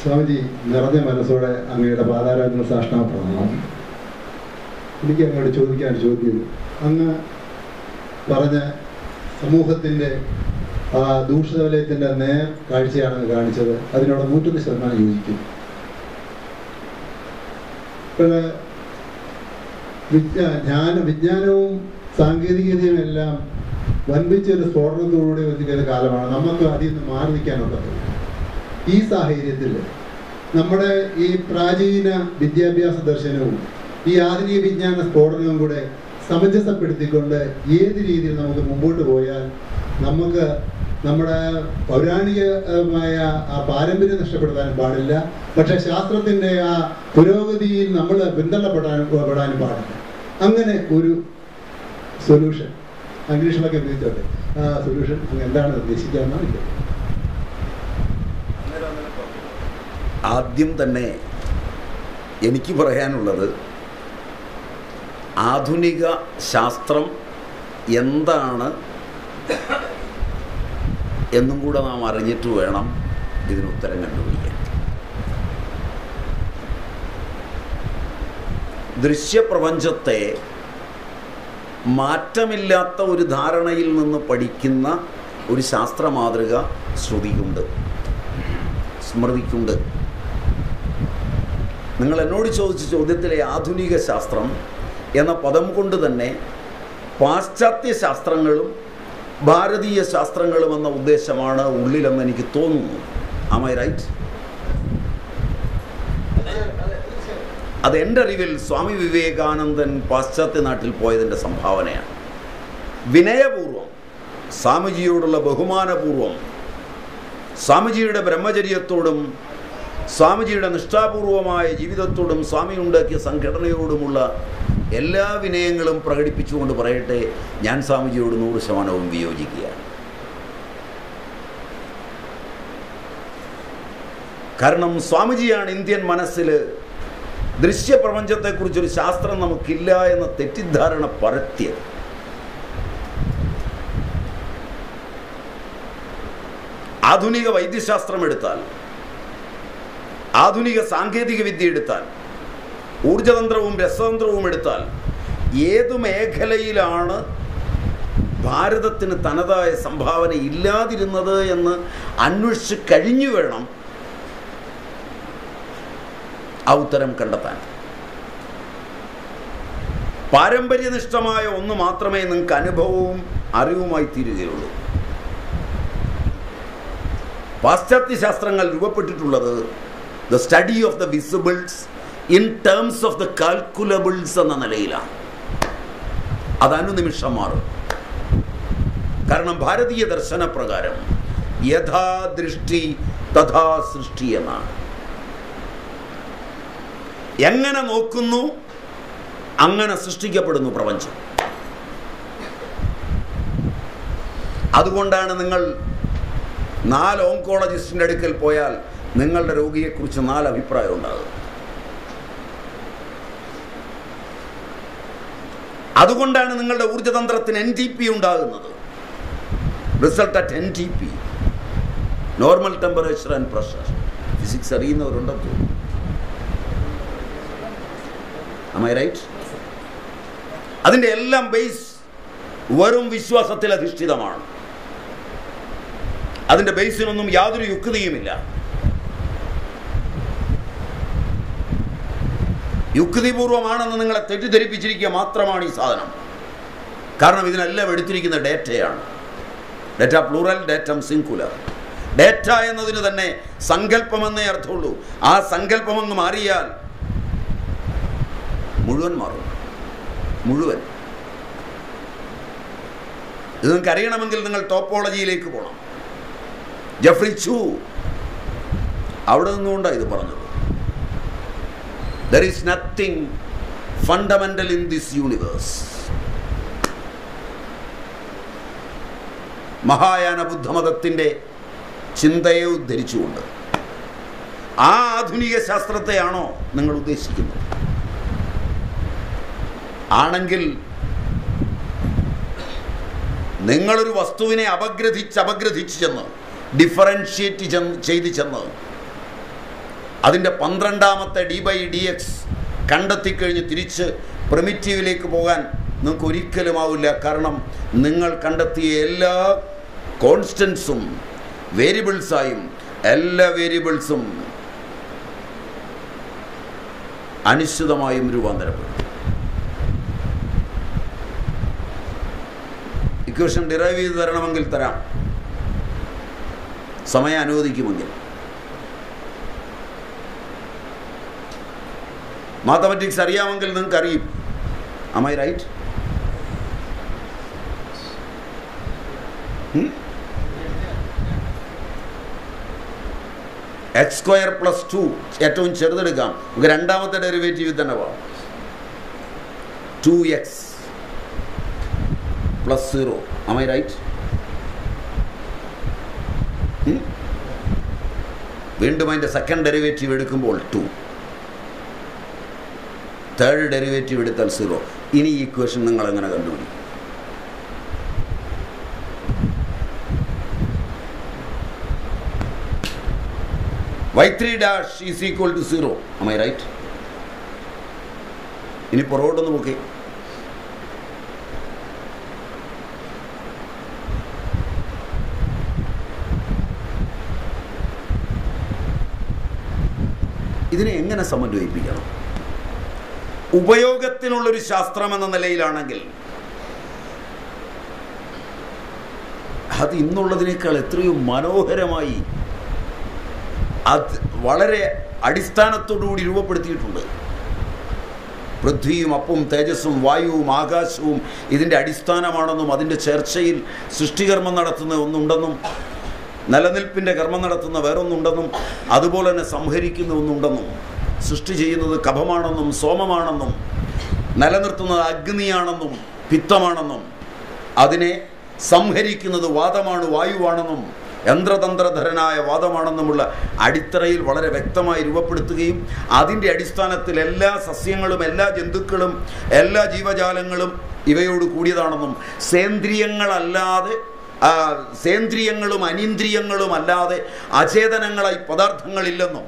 സ്വാമിജി നിറഞ്ഞ മനസ്സോടെ അങ്ങയുടെ പാതാരാധന സാഷ്ടാമ പ്രണാമം എനിക്ക് അങ്ങോട്ട് ചോദിക്കാൻ ഒരു ചോദ്യം അങ്ങ് പറഞ്ഞ സമൂഹത്തിൻ്റെ ആ ദൂഷിതവലയത്തിൻ്റെ നേർ കാഴ്ചയാണ് അങ്ങ് കാണിച്ചത് അതിനോട് നൂറ്റൊന്ന് ശതമാനം യോജിക്കും ഇപ്പോൾ വിജ്ഞാ ജ്ഞാന വിജ്ഞാനവും സാങ്കേതികതയും എല്ലാം വൻപിച്ച ഒരു സ്ഫോടനത്തോടുകൂടി വന്നിരിക്കുന്ന കാലമാണ് നമുക്ക് അതിൽ നിന്ന് മാറി നിൽക്കാനുള്ളത് ഈ സാഹചര്യത്തിൽ നമ്മുടെ ഈ പ്രാചീന വിദ്യാഭ്യാസ ദർശനവും ഈ ആധുനിക വിജ്ഞാന സ്ഫോടനവും കൂടെ സമഞ്ജസപ്പെടുത്തിക്കൊണ്ട് ഏത് രീതിയിൽ നമുക്ക് മുമ്പോട്ട് പോയാൽ നമുക്ക് നമ്മുടെ പൗരാണികമായ ആ പാരമ്പര്യം നഷ്ടപ്പെടുത്താനും പാടില്ല പക്ഷെ ശാസ്ത്രത്തിൻ്റെ ആ പുരോഗതിയിൽ നമ്മൾ പിന്തള്ളപ്പെടാനും പെടാനും പാടില്ല അങ്ങനെ ഒരു സൊല്യൂഷൻ ഇംഗ്ലീഷിലൊക്കെ ഉപയോഗിച്ചോട്ടെ ആ സൊല്യൂഷൻ അങ്ങ് എന്താണ് ഉദ്ദേശിക്കാമെന്നാണ് എനിക്ക് ആദ്യം തന്നെ എനിക്ക് പറയാനുള്ളത് ആധുനിക ശാസ്ത്രം എന്താണ് എന്നും കൂടെ നാം അറിഞ്ഞിട്ട് വേണം ഇതിന് ഉത്തരം കണ്ടുപിടിക്കാൻ ദൃശ്യപ്രപഞ്ചത്തെ മാറ്റമില്ലാത്ത ഒരു ധാരണയിൽ നിന്ന് പഠിക്കുന്ന ഒരു ശാസ്ത്ര മാതൃക ശ്രുതിക്കുണ്ട് സ്മൃതിക്കുണ്ട് നിങ്ങൾ എന്നോട് ചോദിച്ച ചോദ്യത്തിലെ ആധുനിക ശാസ്ത്രം എന്ന പദം കൊണ്ട് തന്നെ പാശ്ചാത്യ ശാസ്ത്രങ്ങളും ഭാരതീയ ശാസ്ത്രങ്ങളും എന്ന ഉദ്ദേശമാണ് ഉള്ളിലെന്ന് എനിക്ക് തോന്നുന്നു ആം ഐ റൈറ്റ് അത് എൻ്റെ അറിവിൽ സ്വാമി വിവേകാനന്ദൻ പാശ്ചാത്യ നാട്ടിൽ പോയതിൻ്റെ സംഭാവനയാണ് വിനയപൂർവം സ്വാമിജിയോടുള്ള ബഹുമാനപൂർവം സ്വാമിജിയുടെ ബ്രഹ്മചര്യത്തോടും സ്വാമിജിയുടെ നിഷ്ഠാപൂർവമായ ജീവിതത്തോടും സ്വാമി ഉണ്ടാക്കിയ സംഘടനയോടുമുള്ള എല്ലാ വിനയങ്ങളും പ്രകടിപ്പിച്ചുകൊണ്ട് പറയട്ടെ ഞാൻ സ്വാമിജിയോട് നൂറ് ശതമാനവും വിയോജിക്കുകയാണ് കാരണം സ്വാമിജിയാണ് ഇന്ത്യൻ മനസ്സിൽ ദൃശ്യപ്രപഞ്ചത്തെക്കുറിച്ചൊരു ശാസ്ത്രം നമുക്കില്ല എന്ന തെറ്റിദ്ധാരണ പരത്തിയത് ആധുനിക വൈദ്യശാസ്ത്രം എടുത്താൽ ആധുനിക സാങ്കേതിക വിദ്യ എടുത്താൽ ഊർജതന്ത്രവും രസതന്ത്രവും എടുത്താൽ ഏതു മേഖലയിലാണ് ഭാരതത്തിന് തനതായ സംഭാവന ഇല്ലാതിരുന്നത് എന്ന് അന്വേഷിച്ച് കഴിഞ്ഞു വേണം ആ ഉത്തരം കണ്ടെത്താൻ പാരമ്പര്യനിഷ്ഠമായ ഒന്ന് മാത്രമേ നിങ്ങൾക്ക് അനുഭവവും അറിവുമായി തീരുകയുള്ളൂ പാശ്ചാത്യ ശാസ്ത്രങ്ങൾ രൂപപ്പെട്ടിട്ടുള്ളത് the study of the visibles in terms of the calculables എന്ന നിലയിലാണ് അത് അനുനിമിഷം മാറും കാരണം ഭാരതീയ ദർശന പ്രകാരം യഥാ ദൃഷ്ടി തഥാ സൃഷ്ടി എന്നാണ് എങ്ങനെ നോക്കുന്നു അങ്ങനെ സൃഷ്ടിക്കപ്പെടുന്നു പ്രപഞ്ചം അതുകൊണ്ടാണ് നിങ്ങൾ നാല് ഓങ്കോളജിസ്റ്റിൻ്റെ അടുക്കൽ പോയാൽ നിങ്ങളുടെ രോഗിയെക്കുറിച്ച് നാല് അഭിപ്രായം ഉണ്ടാകും അതുകൊണ്ടാണ് നിങ്ങളുടെ ഊർജതന്ത്രത്തിന് എൻ ടി പി ഉണ്ടാകുന്നത് result at N T P normal temperature and pressure physics അറിയുന്നവരുണ്ടെന്ന് തോന്നുന്നു Am I right? അതിൻ്റെ എല്ലാം ബേസ് വെറും വിശ്വാസത്തിൽ അധിഷ്ഠിതമാണ് അതിൻ്റെ ബേസിനൊന്നും യാതൊരു യുക്തിയുമില്ല യുക്തിപൂർവമാണെന്ന് നിങ്ങളെ തെറ്റിദ്ധരിപ്പിച്ചിരിക്കുക മാത്രമാണ് ഈ സാധനം കാരണം ഇതിനെല്ലാം എടുത്തിരിക്കുന്ന ഡേറ്റയാണ് data plural datum singular data എന്നതിന് തന്നെ സങ്കല്പമെന്നേ അർത്ഥമുള്ളൂ ആ സങ്കല്പമങ്ങ് മാറിയാൽ മുഴുവൻ മാറും മുഴുവൻ ഇത് നിങ്ങൾക്ക് അറിയണമെങ്കിൽ നിങ്ങൾ ടോപ്പോളജിയിലേക്ക് പോകണം ജഫ്രി ചൂ അവിടെ നിന്നുകൊണ്ടാണ് ഇത് പറഞ്ഞത് there is nothing fundamental in this universe Mahayana ബുദ്ധമതത്തിൻ്റെ ചിന്തയെ ഉദ്ധരിച്ചുകൊണ്ട് ആ ആധുനിക ശാസ്ത്രത്തെയാണോ നിങ്ങൾ ഉദ്ദേശിക്കുന്നത് ആണെങ്കിൽ നിങ്ങളൊരു വസ്തുവിനെ അപഗ്രഥിച്ച് അപഗ്രഥിച്ച് ചെന്ന് ഡിഫറൻഷിയേറ്റ് ചെന്ന് ചെയ്ത് ചെന്ന് അതിൻ്റെ പന്ത്രണ്ടാമത്തെ ഡി ബൈ ഡി എക്സ് കണ്ടെത്തിക്കഴിഞ്ഞ് തിരിച്ച് പ്രിമിറ്റീവിലേക്ക് പോകാൻ നിങ്ങൾക്ക് ഒരിക്കലും ആവില്ല കാരണം നിങ്ങൾ കണ്ടെത്തിയ എല്ലാ കോൺസ്റ്റൻസും വേരിയബിൾസായും എല്ലാ വേരിയബിൾസും അനിശ്ചിതമായും രൂപാന്തരപ്പെടും ഇക്വേഷൻ ഡിറൈവ് ചെയ്ത് തരണമെങ്കിൽ തരാം സമയം അനുവദിക്കുമെങ്കിൽ മാത്തമാറ്റിക്സ് അറിയാമെങ്കിൽ നിങ്ങൾക്ക് അറിയും am i right X square plus two ഏറ്റവും ചെറുതെടുക്കാം നമുക്ക് രണ്ടാമത്തെ ഡെറിവേറ്റീവ് തന്നെ പോകാം two X plus zero am i right വീണ്ടും അതിൻ്റെ സെക്കൻഡ് ഡെറിവേറ്റീവ് എടുക്കുമ്പോൾ ടു തേർഡ് ഡെറിവേറ്റീവ് എടുത്താൽ സീറോ ഇനി ഈ ഇക്വേഷൻ നിങ്ങൾ എങ്ങനെ കണ്ടുപിടിക്കും Y three dash is equal to zero am i right ഇനി പുറകോട്ടൊന്ന് നോക്കി ഇതിനെ എങ്ങനെ സമന്വയിപ്പിക്കണം ഉപയോഗത്തിനുള്ളൊരു ശാസ്ത്രം എന്ന നിലയിലാണെങ്കിൽ അത് ഇന്നുള്ളതിനേക്കാൾ എത്രയോ മനോഹരമായി അത് വളരെ അടിസ്ഥാനത്തോടുകൂടി രൂപപ്പെടുത്തിയിട്ടുണ്ട് പൃഥ്വിയും അപ്പും തേജസ്സും വായുവും ആകാശവും ഇതിൻ്റെ അടിസ്ഥാനമാണെന്നും അതിൻ്റെ ചർച്ചയിൽ സൃഷ്ടികർമ്മം നടത്തുന്ന ഒന്നുണ്ടെന്നും നിലനിൽപ്പിൻ്റെ കർമ്മം നടത്തുന്ന വേറൊന്നുണ്ടെന്നും അതുപോലെ തന്നെ സംഹരിക്കുന്ന ഒന്നുണ്ടെന്നും സൃഷ്ടി ചെയ്യുന്നത് കഫമാണെന്നും സോമമാണെന്നും നിലനിർത്തുന്നത് അഗ്നിയാണെന്നും പിത്തമാണെന്നും അതിനെ സംഹരിക്കുന്നത് വാദമാണ് വായുവാണെന്നും യന്ത്രതന്ത്രധരനായ വാദമാണെന്നുമുള്ള അടിത്തറയിൽ വളരെ വ്യക്തമായി രൂപപ്പെടുത്തുകയും അതിൻ്റെ അടിസ്ഥാനത്തിൽ എല്ലാ സസ്യങ്ങളും എല്ലാ ജന്തുക്കളും എല്ലാ ജീവജാലങ്ങളും ഇവയോട് കൂടിയതാണെന്നും സേന്ദ്രിയങ്ങളല്ലാതെ ആ, സേന്ദ്രിയങ്ങളും അനീന്ദ്രിയങ്ങളും അല്ലാതെ അചേതനങ്ങളായി പദാർത്ഥങ്ങളില്ലെന്നും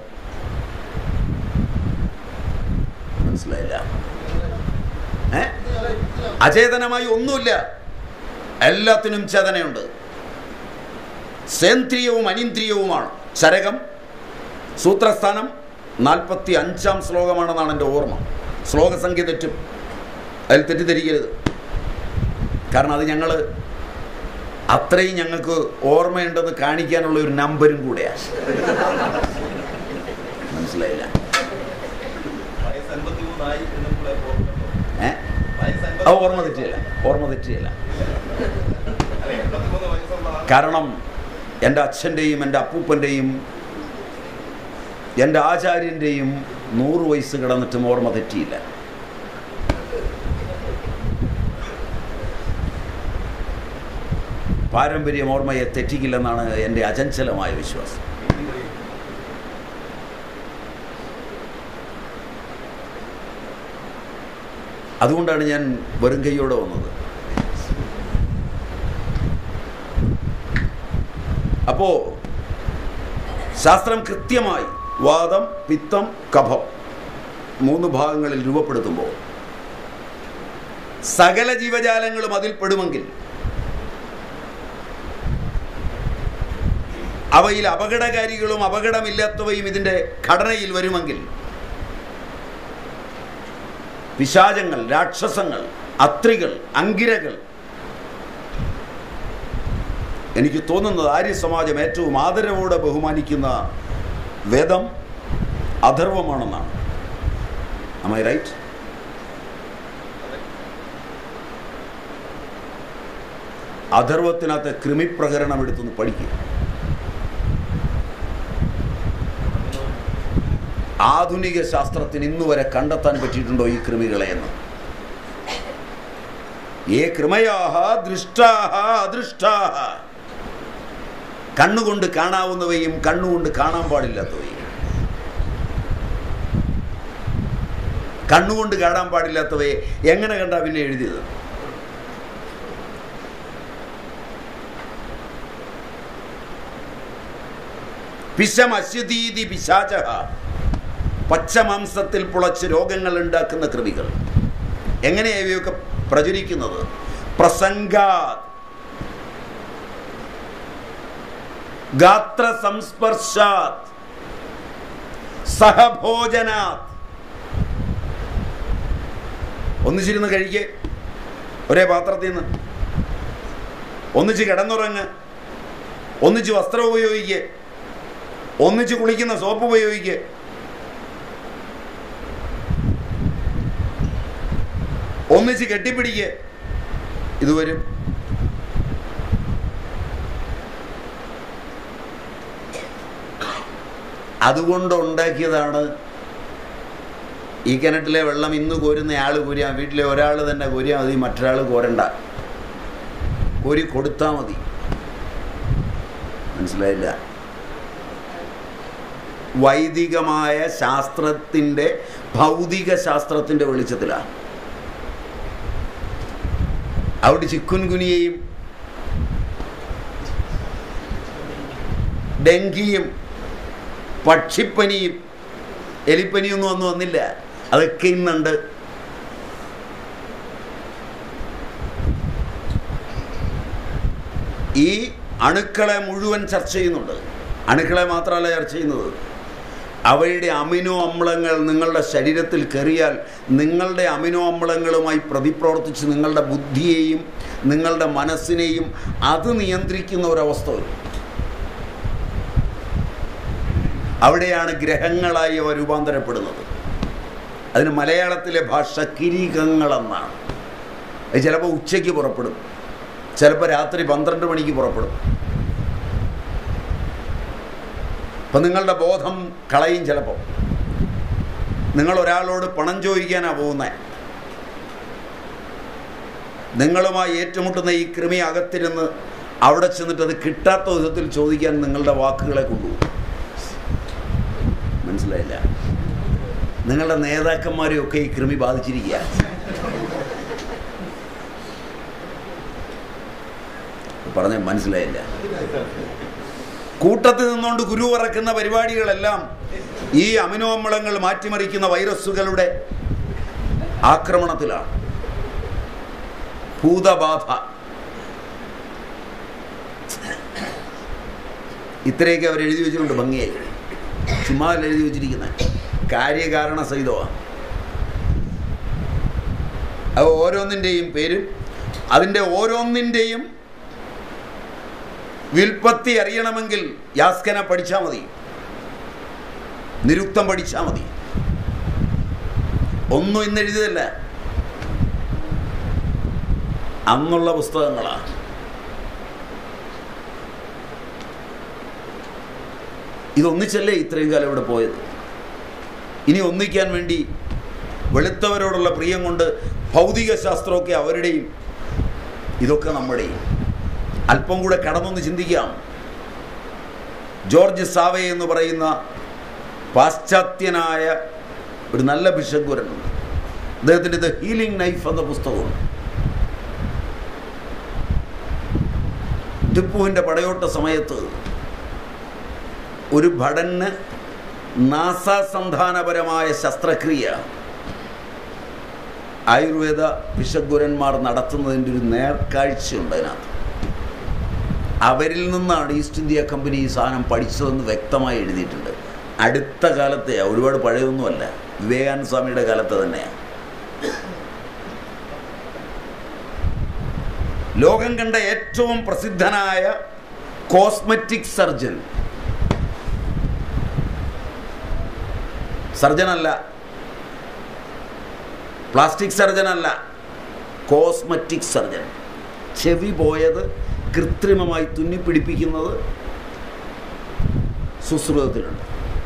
മനസ്സിലായില്ല ഏ അചേതനമായി ഒന്നുമില്ല എല്ലാത്തിനും ചേതനയുണ്ട് സേന്ദ്രിയവും അനീന്ദ്രിയവുമാണ് ചരകം സൂത്രസ്ഥാനം നാൽപ്പത്തി അഞ്ചാം ശ്ലോകമാണെന്നാണ് എൻ്റെ ഓർമ്മ ശ്ലോകസംഖ്യ തെറ്റും അതിൽ തെറ്റിദ്ധരിക്കരുത് കാരണം അത് ഞങ്ങൾ അത്രയും ഞങ്ങൾക്ക് ഓർമ്മയുണ്ടെന്ന് കാണിക്കാനുള്ള ഒരു നമ്പരും കൂടെയാണ് മനസ്സിലായില്ല വയസ്സ് അൻപത്തിമൂന്നായി എന്ന് നമ്മൾ ഓർമ്മയുണ്ടോ? ഏ വയസ്സ് ആ ഓർമ്മ തെറ്റിയല്ല ഓർമ്മ തെറ്റിയല്ല അല്ല, എൺപത്തിമൂന്ന് വയസ്സുള്ള ആൾ കാരണം എൻ്റെ അച്ഛൻ്റെയും എൻ്റെ അപ്പൂപ്പൻ്റെയും എൻ്റെ ആചാര്യൻ്റെയും നൂറ് വയസ്സ് കിടന്നിട്ടും ഓർമ്മ തെറ്റിയില്ല പാരമ്പര്യം ഓർമ്മയെ തെറ്റിക്കില്ലെന്നാണ് എൻ്റെ അചഞ്ചലമായ വിശ്വാസം അതുകൊണ്ടാണ് ഞാൻ വെറും കൈയോടെ വന്നത് അപ്പോ ശാസ്ത്രം കൃത്യമായി വാദം പിത്തം കഫം മൂന്ന് ഭാഗങ്ങളിൽ രൂപപ്പെടുത്തുമ്പോൾ സകല ജീവജാലങ്ങളും അതിൽ പെടുമെങ്കിൽ അവയിൽ അപകടകാരികളും അപകടമില്ലാത്തവയും ഇതിൻ്റെ ഘടനയിൽ വരുമെങ്കിൽ പിശാചങ്ങൾ രാക്ഷസങ്ങൾ അത്രികൾ അങ്കിരകൾ എനിക്ക് തോന്നുന്നത് ആര്യ സമാജം ഏറ്റവും ആദരവോടെ ബഹുമാനിക്കുന്ന വേദം അഥർവമാണെന്നാണ് am I റൈറ്റ് അഥർവത്തിനകത്തെ കൃമിപ്രകരണം എടുത്തൊന്ന് പഠിക്കുക ആധുനിക ശാസ്ത്രത്തിന് ഇന്ന് വരെ കണ്ടെത്താൻ പറ്റിയിട്ടുണ്ടോ ഈ കൃമികളെ എന്ന് ഏ കൃമയാഹ ദൃഷ്ടാഹ അദൃഷ്ടാഹ കണ്ണുകൊണ്ട് കാണാവുന്നവയും കണ്ണുകൊണ്ട് കാണാൻ പാടില്ലാത്തവയും കണ്ണുകൊണ്ട് കാണാൻ പാടില്ലാത്തവയെ എങ്ങനെ കണ്ടാ പിന്നെ എഴുതിയത് പിശമശ്യതീതി പിശാച പച്ചമാംസത്തിൽ പുളച്ച് രോഗങ്ങൾ ഉണ്ടാക്കുന്ന കൃമികൾ എങ്ങനെയാണ് ഇവയൊക്കെ പ്രചരിക്കുന്നത് പ്രസംഗാ ഗാത്ര സംസ്പർശാത് സഹഭോജനാത് ഒന്നിച്ചിരുന്ന് കഴിക്കേ ഒരേ പാത്രത്തിൽ നിന്ന് ഒന്നിച്ച് കിടന്നുറങ്ങ് ഒന്നിച്ച് വസ്ത്രം ഉപയോഗിക്കുക ഒന്നിച്ച് കുളിക്കുന്ന സോപ്പ് ഉപയോഗിക്കുക ഒന്നിച്ച് കെട്ടിപ്പിടിക്കുക ഇത് വരും അതുകൊണ്ട് ഉണ്ടാക്കിയതാണ് ഈ കിണറ്റിലെ വെള്ളം ഇന്ന് കോരുന്ന ആൾ കോരിയാൽ വീട്ടിലെ ഒരാൾ തന്നെ കോരിയാൽ മതി മറ്റൊരാൾ കോരണ്ട കോരി കൊടുത്താൽ മതി മനസ്സിലായില്ല വൈദികമായ ശാസ്ത്രത്തിൻ്റെ ഭൗതിക ശാസ്ത്രത്തിൻ്റെ വെളിച്ചത്തിലാണ് അവിടെ ചിക്കുൻ കുനിയയും ഡെങ്കിയും പക്ഷിപ്പനിയും എലിപ്പനിയൊന്നും ഒന്നും വന്നില്ല അതൊക്കെ ഇന്നുണ്ട് ഈ അണുക്കളെ മുഴുവൻ ചർച്ച ചെയ്യുന്നുണ്ട് അണുക്കളെ മാത്രമല്ല ചർച്ച ചെയ്യുന്നത് അവയുടെ അമിനോ അമ്ലങ്ങൾ നിങ്ങളുടെ ശരീരത്തിൽ കയറിയാൽ നിങ്ങളുടെ അമിനോ അമ്ലങ്ങളുമായി പ്രതിപ്രവർത്തിച്ച് നിങ്ങളുടെ ബുദ്ധിയെയും നിങ്ങളുടെ മനസ്സിനെയും അത് നിയന്ത്രിക്കുന്ന ഒരവസ്ഥ വരും അവിടെയാണ് ഗ്രഹങ്ങളായി അവ രൂപാന്തരപ്പെടുന്നത് അതിന് മലയാളത്തിലെ ഭാഷ കിരീകങ്ങളെന്നാണ് അത് ചിലപ്പോൾ ഉച്ചയ്ക്ക് പുറപ്പെടും ചിലപ്പോൾ രാത്രി പന്ത്രണ്ട് മണിക്ക് പുറപ്പെടും അപ്പം നിങ്ങളുടെ ബോധം കളയും ചിലപ്പോൾ നിങ്ങൾ ഒരാളോട് പണം ചോദിക്കാനാണ് പോകുന്നത് നിങ്ങളുമായി ഏറ്റുമുട്ടുന്ന ഈ കൃമി അകത്തിരുന്ന് അവിടെ ചെന്നിട്ട് അത് കിട്ടാത്ത വിധത്തിൽ ചോദിക്കാൻ നിങ്ങളുടെ വാക്കുകളെ കൊണ്ടുപോകും മനസ്സിലായില്ല നിങ്ങളുടെ നേതാക്കന്മാരെയൊക്കെ ഈ കൃമി ബാധിച്ചിരിക്കുക പറഞ്ഞ മനസ്സിലായില്ല കൂട്ടത്തിൽ നിന്നുകൊണ്ട് ഗുരു പറക്കുന്ന പരിപാടികളെല്ലാം ഈ അമിനോ അമ്ലങ്ങൾ മാറ്റിമറിക്കുന്ന വൈറസുകളുടെ ആക്രമണത്തിലാണ് ഭൂതബാധ ഇത്രയൊക്കെ അവർ എഴുതി വെച്ചിട്ടുണ്ട് ഭംഗിയായി ചുമ്മാ അല്ല എഴുതി വെച്ചിരിക്കുന്നത് കാര്യകാരണ സഹിതമാണ് അത് ഓരോന്നിൻ്റെയും പേരും അതിൻ്റെ ഓരോന്നിൻ്റെയും വിൽപ്പത്തി അറിയണമെങ്കിൽ യാസ്കന പഠിച്ചാൽ മതി നിരുക്തം പഠിച്ചാൽ മതി ഒന്നും ഇന്ന് എഴുതിയതല്ല അന്നുള്ള പുസ്തകങ്ങളാണ് ഇതൊന്നിച്ചല്ലേ ഇത്രയും കാലം ഇവിടെ പോയത് ഇനി ഒന്നിക്കാൻ വേണ്ടി വെളുത്തവരോടുള്ള പ്രിയം കൊണ്ട് ഭൗതിക ശാസ്ത്രമൊക്കെ അവരുടെയും ഇതൊക്കെ നമ്മുടെയും അല്പം കൂടെ കടന്നൊന്ന് ചിന്തിക്കാം ജോർജ് സാവെ എന്ന് പറയുന്ന പാശ്ചാത്യനായ ഒരു നല്ല ബിഷഗ്വരനുണ്ട് അദ്ദേഹത്തിൻ്റെ ദ ഹീലിംഗ് നൈഫ് എന്ന പുസ്തകമുണ്ട് ടിപ്പുവിൻ്റെ പടയോട്ട സമയത്ത് ഒരു ഭടന് നാസാസന്ധാനപരമായ ശസ്ത്രക്രിയ ആയുർവേദ വിഷഗുരന്മാർ നടത്തുന്നതിൻ്റെ ഒരു നേർക്കാഴ്ചയുണ്ട് അതിനകത്ത് അവരിൽ നിന്നാണ് ഈസ്റ്റ് ഇന്ത്യ കമ്പനി ഈ സാധനം പഠിച്ചതെന്ന് വ്യക്തമായി എഴുതിയിട്ടുണ്ട് അടുത്ത കാലത്തെ ഒരുപാട് പഴയൊന്നുമല്ല വിവേകാനന്ദ സ്വാമിയുടെ കാലത്ത് തന്നെയാണ് ലോകം കണ്ട ഏറ്റവും പ്രസിദ്ധനായ കോസ്മെറ്റിക് സർജൻ സർജനല്ല പ്ലാസ്റ്റിക് സർജൻ അല്ല കോസ്മെറ്റിക് സർജൻ ചെവി പോയത് കൃത്രിമമായി തുന്നിപ്പിടിപ്പിക്കുന്നത് സുശ്രുതത്തിലുണ്ട്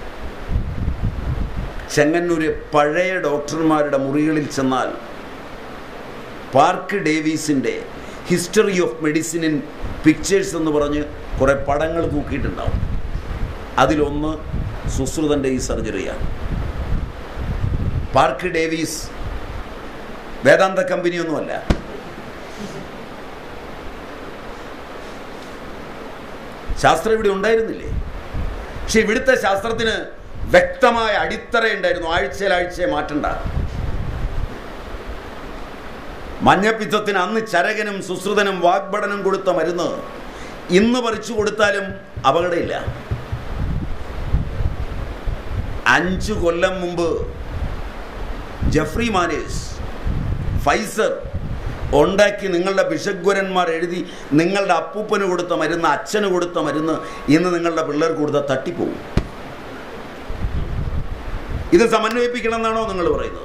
ചെങ്ങന്നൂര് പഴയ ഡോക്ടർമാരുടെ മുറികളിൽ ചെന്നാൽ പാർക്ക് ഡേവീസിൻ്റെ history of medicine in pictures എന്ന് പറഞ്ഞ് കുറേ പടങ്ങൾ തൂക്കിയിട്ടുണ്ടാവും അതിലൊന്ന് സുശ്രുതൻ്റെ ഈ സർജറിയാണ് പാർക്ക് ഡേവീസ് വേദാന്ത കമ്പനിയൊന്നുമല്ല ശാസ്ത്രം ഇവിടെ ഉണ്ടായിരുന്നില്ലേ പക്ഷെ ഇവിടുത്തെ ശാസ്ത്രത്തിന് വ്യക്തമായ അടിത്തറയുണ്ടായിരുന്നു ആഴ്ചയിൽ ആഴ്ചയെ മാറ്റണ്ട മഞ്ഞപ്പിത്തത്തിന് അന്ന് ചരകനും സുശ്രുതനും വാഗ്ഭടനും കൊടുത്ത മരുന്ന് ഇന്ന് പറിച്ചു കൊടുത്താലും അപകടമില്ല അഞ്ചു കൊല്ലം മുമ്പ് ജഫ്രി മാനേസ് ഫൈസർ ഉണ്ടാക്കി നിങ്ങളുടെ ബിഷഗ്വരന്മാർ എഴുതി നിങ്ങളുടെ അപ്പൂപ്പന് കൊടുത്ത മരുന്ന് അച്ഛന് കൊടുത്ത മരുന്ന് ഇന്ന് നിങ്ങളുടെ പിള്ളേർക്ക് കൊടുത്ത തട്ടിപ്പോവും ഇത് സമന്വയിപ്പിക്കണം എന്നാണോ നിങ്ങൾ പറയുന്നത്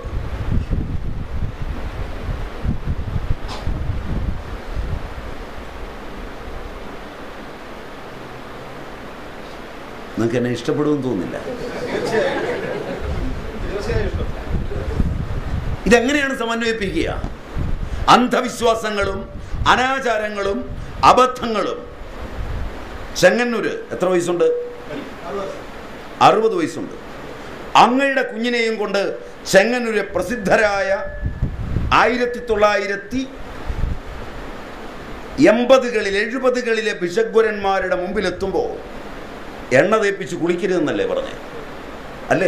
നിങ്ങൾക്ക് എന്നെ ഇഷ്ടപ്പെടുമെന്ന് തോന്നുന്നില്ല തീർച്ചയായും തീർച്ചയായും ഇഷ്ടം ഇതെങ്ങനെയാണ് സമന്വയിപ്പിക്കുക അന്ധവിശ്വാസങ്ങളും അനാചാരങ്ങളും അബദ്ധങ്ങളും ചെങ്ങന്നൂര് എത്ര വയസ്സുണ്ട് അറുപത് വയസ്സുണ്ട് അങ്ങയുടെ കുഞ്ഞിനെയും കൊണ്ട് ചെങ്ങന്നൂര് പ്രസിദ്ധരായ ആയിരത്തി തൊള്ളായിരത്തി എൺപതുകളിൽ എഴുപതുകളിലെ ബിഷഗ്വരന്മാരുടെ മുമ്പിലെത്തുമ്പോൾ എണ്ണ തേപ്പിച്ച് കുളിക്കരുതെന്നല്ലേ പറഞ്ഞേ അല്ലേ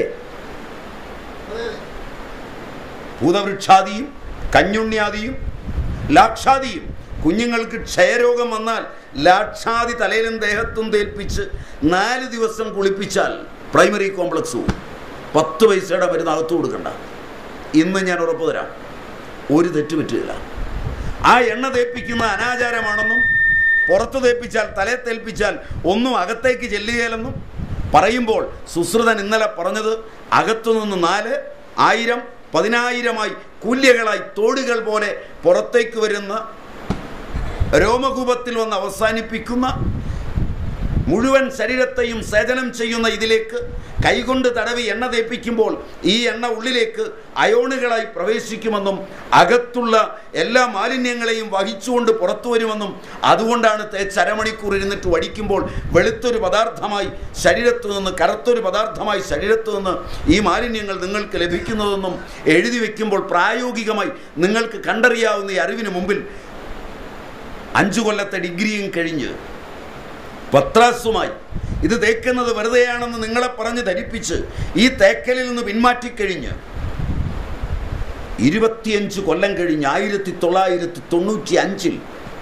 ഭൂതവൃക്ഷാദിയും കഞ്ഞുണ്യാദിയും ലാക്ഷാദിയും കുഞ്ഞുങ്ങൾക്ക് ക്ഷയരോഗം വന്നാൽ ലാക്ഷാദി തലയിലും ദേഹത്തും തേൽപ്പിച്ച് നാല് ദിവസം കുളിപ്പിച്ചാൽ പ്രൈമറി കോംപ്ലക്സും പത്ത് പൈസയുടെ മരുന്ന് അകത്തു കൊടുക്കണ്ട ഇന്ന് ഞാൻ ഉറപ്പ് തരാം ഒരു തെറ്റ് പറ്റുകയില്ല ആ എണ്ണ തേപ്പിക്കുന്ന അനാചാരമാണെന്നും പുറത്ത് തേപ്പിച്ചാൽ തലയെ തേൽപ്പിച്ചാൽ ഒന്നും അകത്തേക്ക് ചെല്ലുകയില്ലെന്നും പറയുമ്പോൾ സുശ്രുതൻ ഇന്നലെ പറഞ്ഞത് അകത്തുനിന്ന് നാല് ആയിരം പതിനായിരമായി കൂല്യകളായി തോടുകൾ പോലെ പുറത്തേക്ക് വരുന്ന രോമകൂപത്തിൽ വന്ന് അവസാനിപ്പിക്കുന്ന മുഴുവൻ ശരീരത്തെയും സേചനം ചെയ്യുന്ന ഇതിലേക്ക് കൈകൊണ്ട് തടവി എണ്ണ തേപ്പിക്കുമ്പോൾ ഈ എണ്ണ ഉള്ളിലേക്ക് അയോണുകളായി പ്രവേശിക്കുമെന്നും അകത്തുള്ള എല്ലാ മാലിന്യങ്ങളെയും വഹിച്ചുകൊണ്ട് പുറത്തു വരുമെന്നും അതുകൊണ്ടാണ് തേച്ച് അരമണിക്കൂർ ഇരുന്നിട്ട് വടിക്കുമ്പോൾ വെളുത്തൊരു പദാർത്ഥമായി ശരീരത്തു നിന്ന് കറുത്തൊരു പദാർത്ഥമായി ശരീരത്തു നിന്ന് ഈ മാലിന്യങ്ങൾ നിങ്ങൾക്ക് ലഭിക്കുന്നതെന്നും എഴുതി വെക്കുമ്പോൾ പ്രായോഗികമായി നിങ്ങൾക്ക് കണ്ടറിയാവുന്ന ഈ അറിവിന് മുമ്പിൽ അഞ്ചു കൊല്ലത്തെ ഡിഗ്രിയും കഴിഞ്ഞ് പത്രാസുമായി ഇത് തേക്കുന്നത് വെറുതെയാണെന്ന് നിങ്ങളെ പറഞ്ഞ് ധരിപ്പിച്ച് ഈ തേക്കലിൽ നിന്ന് പിന്മാറ്റിക്കഴിഞ്ഞ് ഇരുപത്തിയഞ്ച് കൊല്ലം കഴിഞ്ഞ് ആയിരത്തി തൊള്ളായിരത്തി തൊണ്ണൂറ്റി അഞ്ചിൽ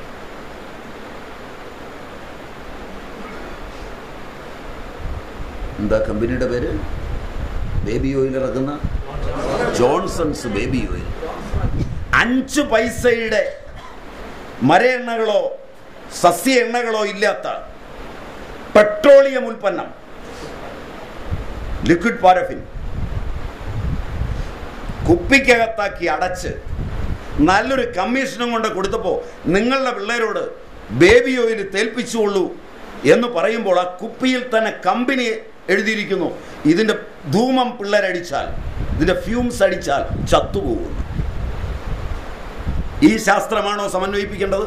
എന്താ കമ്പനിയുടെ പേര് ബേബി ഓയിൽ ഇറക്കുന്ന ജോൺസൺസ് ബേബി ഓയിൽ അഞ്ച് പൈസയുടെ മര എണ്ണകളോ സസ്യ എണ്ണകളോ ഇല്ലാത്ത പെട്രോളിയം ഉൽപ്പന്നം ലിക്വിഡ് പാരഫിൻ കുപ്പിക്കകത്താക്കി അടച്ച് നല്ലൊരു കമ്മീഷനും കൊണ്ട് കൊടുത്തപ്പോൾ നിങ്ങളുടെ പിള്ളേരോട് ബേബി ഓയിൽ തേൽപ്പിച്ചുകൊള്ളൂ എന്ന് പറയുമ്പോൾ ആ കുപ്പിയിൽ തന്നെ കമ്പനി എഴുതിയിരിക്കുന്നു ഇതിൻ്റെ ധൂമം പിള്ളേരടിച്ചാൽ ഇതിൻ്റെ ഫ്യൂംസ് അടിച്ചാൽ ചത്തുപോകുന്നു ഈ ശാസ്ത്രമാണോ സമന്വയിപ്പിക്കേണ്ടത്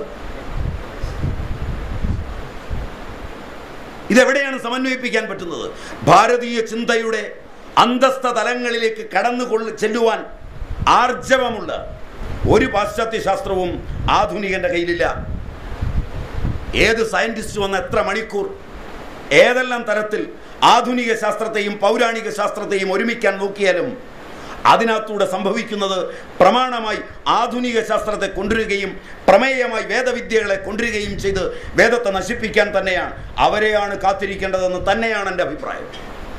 ഇതെവിടെയാണ് സമന്വയിപ്പിക്കാൻ പറ്റുന്നത് ഭാരതീയ ചിന്തയുടെ അന്തസ്ഥ തലങ്ങളിലേക്ക് കടന്നു കൊള്ള ചെല്ലുവാൻ ആർജവമുള്ള ഒരു പാശ്ചാത്യ ശാസ്ത്രവും ആധുനികന്റെ കയ്യിലില്ല ഏത് സയന്റിസ്റ്റ് വന്ന എത്ര മണിക്കൂർ ഏതെല്ലാം തരത്തിൽ ആധുനിക ശാസ്ത്രത്തെയും പൗരാണിക ശാസ്ത്രത്തെയും ഒരുമിക്കാൻ നോക്കിയാലും അതിനകത്തൂടെ സംഭവിക്കുന്നത് പ്രമാണമായി ആധുനിക ശാസ്ത്രത്തെ കൊണ്ടുവരികയും പ്രമേയമായി വേദവിദ്യകളെ കൊണ്ടുവരികയും ചെയ്ത് വേദത്തെ നശിപ്പിക്കാൻ തന്നെയാണ് അവരെയാണ് കാത്തിരിക്കേണ്ടതെന്ന് തന്നെയാണ് എൻ്റെ അഭിപ്രായം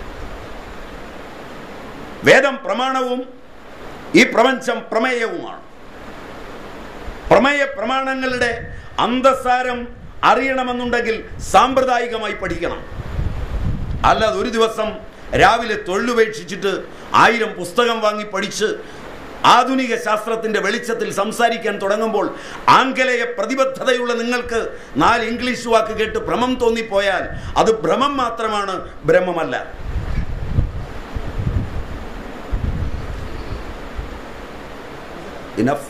വേദം പ്രമാണവും ഈ പ്രപഞ്ചം പ്രമേയവുമാണ് പ്രമേയ പ്രമാണങ്ങളുടെ അന്തസാരം അറിയണമെന്നുണ്ടെങ്കിൽ സാമ്പ്രദായികമായി പഠിക്കണം അല്ലാതെ ഒരു ദിവസം രാവിലെ തൊഴിലുപേക്ഷിച്ചിട്ട് ആയിരം പുസ്തകം വാങ്ങി പഠിച്ച് ആധുനിക ശാസ്ത്രത്തിന്റെ വെളിച്ചത്തിൽ സംസാരിക്കാൻ തുടങ്ങുമ്പോൾ ആംഗലേയ പ്രതിബദ്ധതയുള്ള നിങ്ങൾക്ക് നാല് ഇംഗ്ലീഷ് വാക്ക് കേട്ട് ഭ്രമം തോന്നിപ്പോയാൽ അത് ഭ്രമം മാത്രമാണ് ബ്രഹ്മമല്ല ഇനഫ്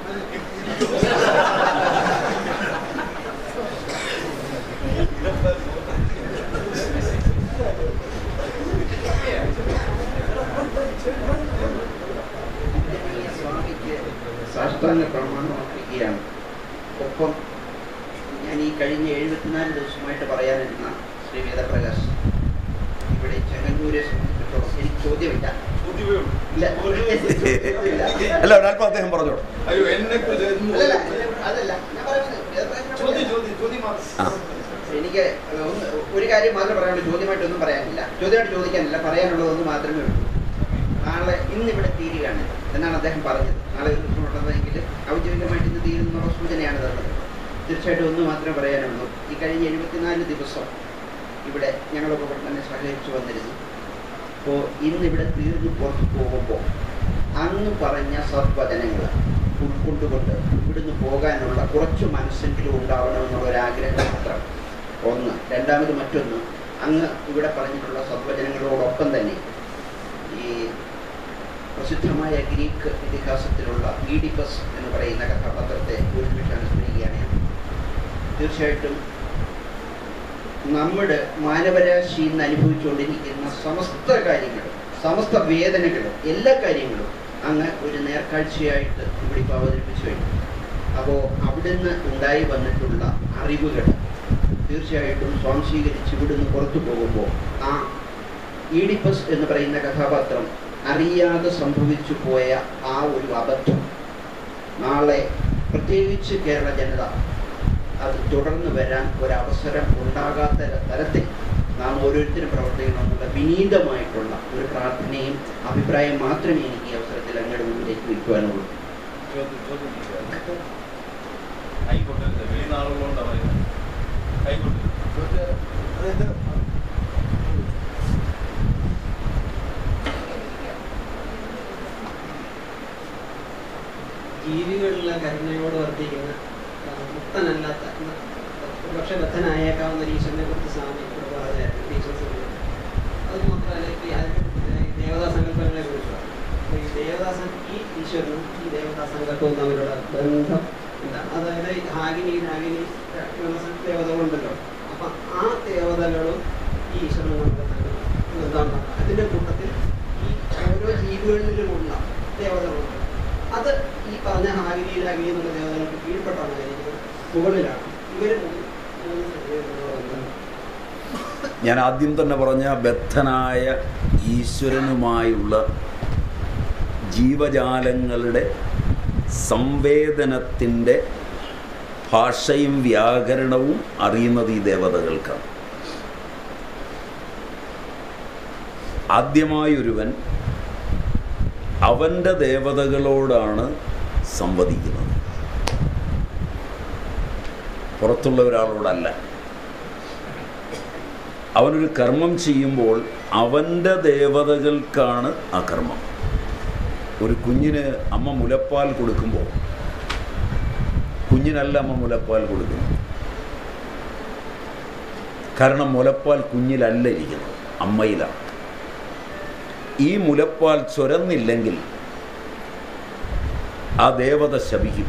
സ്വാമിക്ക് സാഷ്ടാംഗ പ്രമാണം അർപ്പിക്കുകയാണ് ഒപ്പം ഞാൻ ഈ കഴിഞ്ഞ എഴുപത്തിനാല് ദിവസമായിട്ട് പറയാനിരുന്ന ശ്രീ വേദപ്രകാശ് ഇവിടെ ചെങ്ങന്നൂരെ സംബന്ധിച്ചിടത്തോളം സംബന്ധിച്ചിടത്തോളം എനിക്ക് ചോദ്യമില്ല ചോദ്യമേ ഉള്ളൂ. ഇല്ല ഇല്ല. അല്ല ഒരല്പം അദ്ദേഹം പറഞ്ഞോളൂ അയ്യോ എന്നെ കുറിച്ച് അല്ലല്ല, അതല്ല ഞാൻ പറയുന്നത് വേദപ്രകാശനം ചോദ്യം ചോദ്യം ചോദ്യം മാത്രം. ആ എനിക്ക് ഒന്ന് ഒരു കാര്യം മാത്രമേ പറയാനുള്ളൂ ചോദ്യമായിട്ടൊന്നും പറയാനില്ല ചോദ്യമായിട്ട് ചോദിക്കാനില്ല പറയാനുള്ളതൊന്ന് മാത്രമേ ഉള്ളൂ നാളെ ഇന്നിവിടെ തീരുകയാണ് എന്നാണ് അദ്ദേഹം പറഞ്ഞത് നാളെ ഒരു പ്രശ്നമുണ്ടെന്നെങ്കിൽ ഔദ്യോഗികമായിട്ട് ഇന്ന് തീരുന്നുള്ള സൂചനയാണ് തന്നത് തീർച്ചയായിട്ടും ഒന്ന് മാത്രമേ പറയാനുള്ളൂ ഈ കഴിഞ്ഞ എഴുപത്തിനാല് ദിവസം ഇവിടെ ഞങ്ങളൊക്കെ ഇവിടെ തന്നെ സഹകരിച്ചു വന്നിരുന്നു അപ്പോൾ ഇന്നിവിടെ തീർന്നു പുറത്തു പോകുമ്പോൾ അങ്ങ് പറഞ്ഞ സദ്വചനങ്ങൾ ഉൾക്കൊണ്ടുകൊണ്ട് ഇവിടുന്ന് പോകാനുള്ള കുറച്ച് മനസ്സെങ്കിലും ഉണ്ടാവണമെന്നുള്ള ഒരു ആഗ്രഹം മാത്രം ഒന്ന് രണ്ടാമത് മറ്റൊന്ന് അങ്ങ് ഇവിടെ പറഞ്ഞിട്ടുള്ള സദ്വചനങ്ങളോടൊപ്പം തന്നെ ഈ പ്രസിദ്ധമായ ഗ്രീക്ക് ഇതിഹാസത്തിലുള്ള ഈഡിപ്പസ് എന്ന് പറയുന്ന കഥാപാത്രത്തെ ഒരു നിമിഷം അനുസ്മരിക്കുകയാണ് ഞാൻ. തീർച്ചയായിട്ടും നമ്മുടെ മാനവരാശി ഇന്ന് അനുഭവിച്ചുകൊണ്ടിരിക്കുന്ന സമസ്ത കാര്യങ്ങളും സമസ്ത വേദനകളും എല്ലാ കാര്യങ്ങളും അങ്ങ് ഒരു നേർക്കാഴ്ചയായിട്ട് ഇവിടെ ഇപ്പോൾ അവതരിപ്പിച്ചു കഴിഞ്ഞു അപ്പോൾ അവിടുന്ന് ഉണ്ടായി വന്നിട്ടുള്ള അറിവുകൾ തീർച്ചയായിട്ടും സ്വാംശീകരിച്ച് ഇവിടുന്ന് പുറത്തു പോകുമ്പോൾ ആ ഈഡിപ്പസ് എന്ന് പറയുന്ന കഥാപാത്രം അറിയാതെ സംഭവിച്ചു പോയ ആ ഒരു അബദ്ധം നാളെ പ്രത്യേകിച്ച് കേരള ജനത അത് തുടർന്ന് വരാൻ ഒരവസരം ഉണ്ടാകാത്ത തരത്തിൽ നാം ഓരോരുത്തരും പ്രവർത്തിക്കണമെന്നുള്ള വിനീതമായിട്ടുള്ള ഒരു പ്രാർത്ഥനയും അഭിപ്രായം മാത്രമേ എനിക്ക് ഈ അവസരത്തിൽ അങ്ങയുടെ മുന്നിലേക്ക് വയ്ക്കുവാനുള്ളൂ ചോദ്യം ചോദ്യം ചോദിക്കാം. ആയിക്കോട്ടെ വെളിനാളുള്ളതുകൊണ്ടാണ് പറയുന്നത് ആയിക്കോട്ടെ അതായത് ജീവികളിലെ കരുണയോട് വർദ്ധിക്കുന്ന ആ, മുക്തനല്ലാത്ത എന്ന, ഒരുപക്ഷെ ബദ്ധനായേക്കാവുന്ന ഒരു ഈശ്വരനെ കുറിച്ച് സ്വാമി ഇവിടെ പറഞ്ഞായിരുന്നു ടീച്ചേഴ്സ് അത് മാത്രമല്ല ഇപ്പൊ ഈ അതിന്റെ ഈ ദേവതാ സങ്കല്പങ്ങളെ കുറിച്ചുള്ള അപ്പൊ ഈ ദേവദാസൻ ഈ ഈശ്വരനും ഈ ദേവതാ സങ്കല്പവും തമ്മിലുള്ള ബന്ധം എന്താ അതായത് ഈ ഹാഗിനി നാഗിനി ദേവതകളുണ്ടല്ലോ അപ്പൊ ആ ദേവതകളും ഈ ഈശ്വരനും തമ്മിലുള്ള ബന്ധം അതിന്റെ കൂട്ടത്തിൽ ഈ ഓരോ ജീവികളിലുമുള്ള ദേവതകളുണ്ട് അത് ഈ പറഞ്ഞ ഹാഗിനി രാഗിനി എന്നുള്ള ദേവതകൾക്ക് കീഴ്പ്പെട്ടാണ് ഇരിക്കുന്നത് മുകളിലാണ് ഇവര് മൂന്ന് മൂന്ന് ശരീരങ്ങളുള്ള ബന്ധം ഞാൻ ആദ്യം തന്നെ പറഞ്ഞ ബദ്ധനായ ഈശ്വരനുമായുള്ള ജീവജാലങ്ങളുടെ സംവേദനത്തിൻ്റെ ഭാഷയും വ്യാകരണവും അറിയുന്നത് ഈ ദേവതകൾക്കാണ് ആദ്യമായൊരുവൻ അവൻ്റെ ദേവതകളോടാണ് സംവദിക്കുന്നത് പുറത്തുള്ള ഒരാളോടല്ല അവനൊരു കർമ്മം ചെയ്യുമ്പോൾ അവൻ്റെ ദേവതകൾക്കാണ് ആ കർമ്മം ഒരു കുഞ്ഞിന് അമ്മ മുലപ്പാൽ കൊടുക്കുമ്പോൾ കുഞ്ഞിനല്ല അമ്മ മുലപ്പാൽ കൊടുക്കുന്നത് കാരണം മുലപ്പാൽ കുഞ്ഞിലല്ല ഇരിക്കുന്നത് അമ്മയിലാണ് ഈ മുലപ്പാൽ ചൊരന്നില്ലെങ്കിൽ ആ ദേവത ശപിക്കും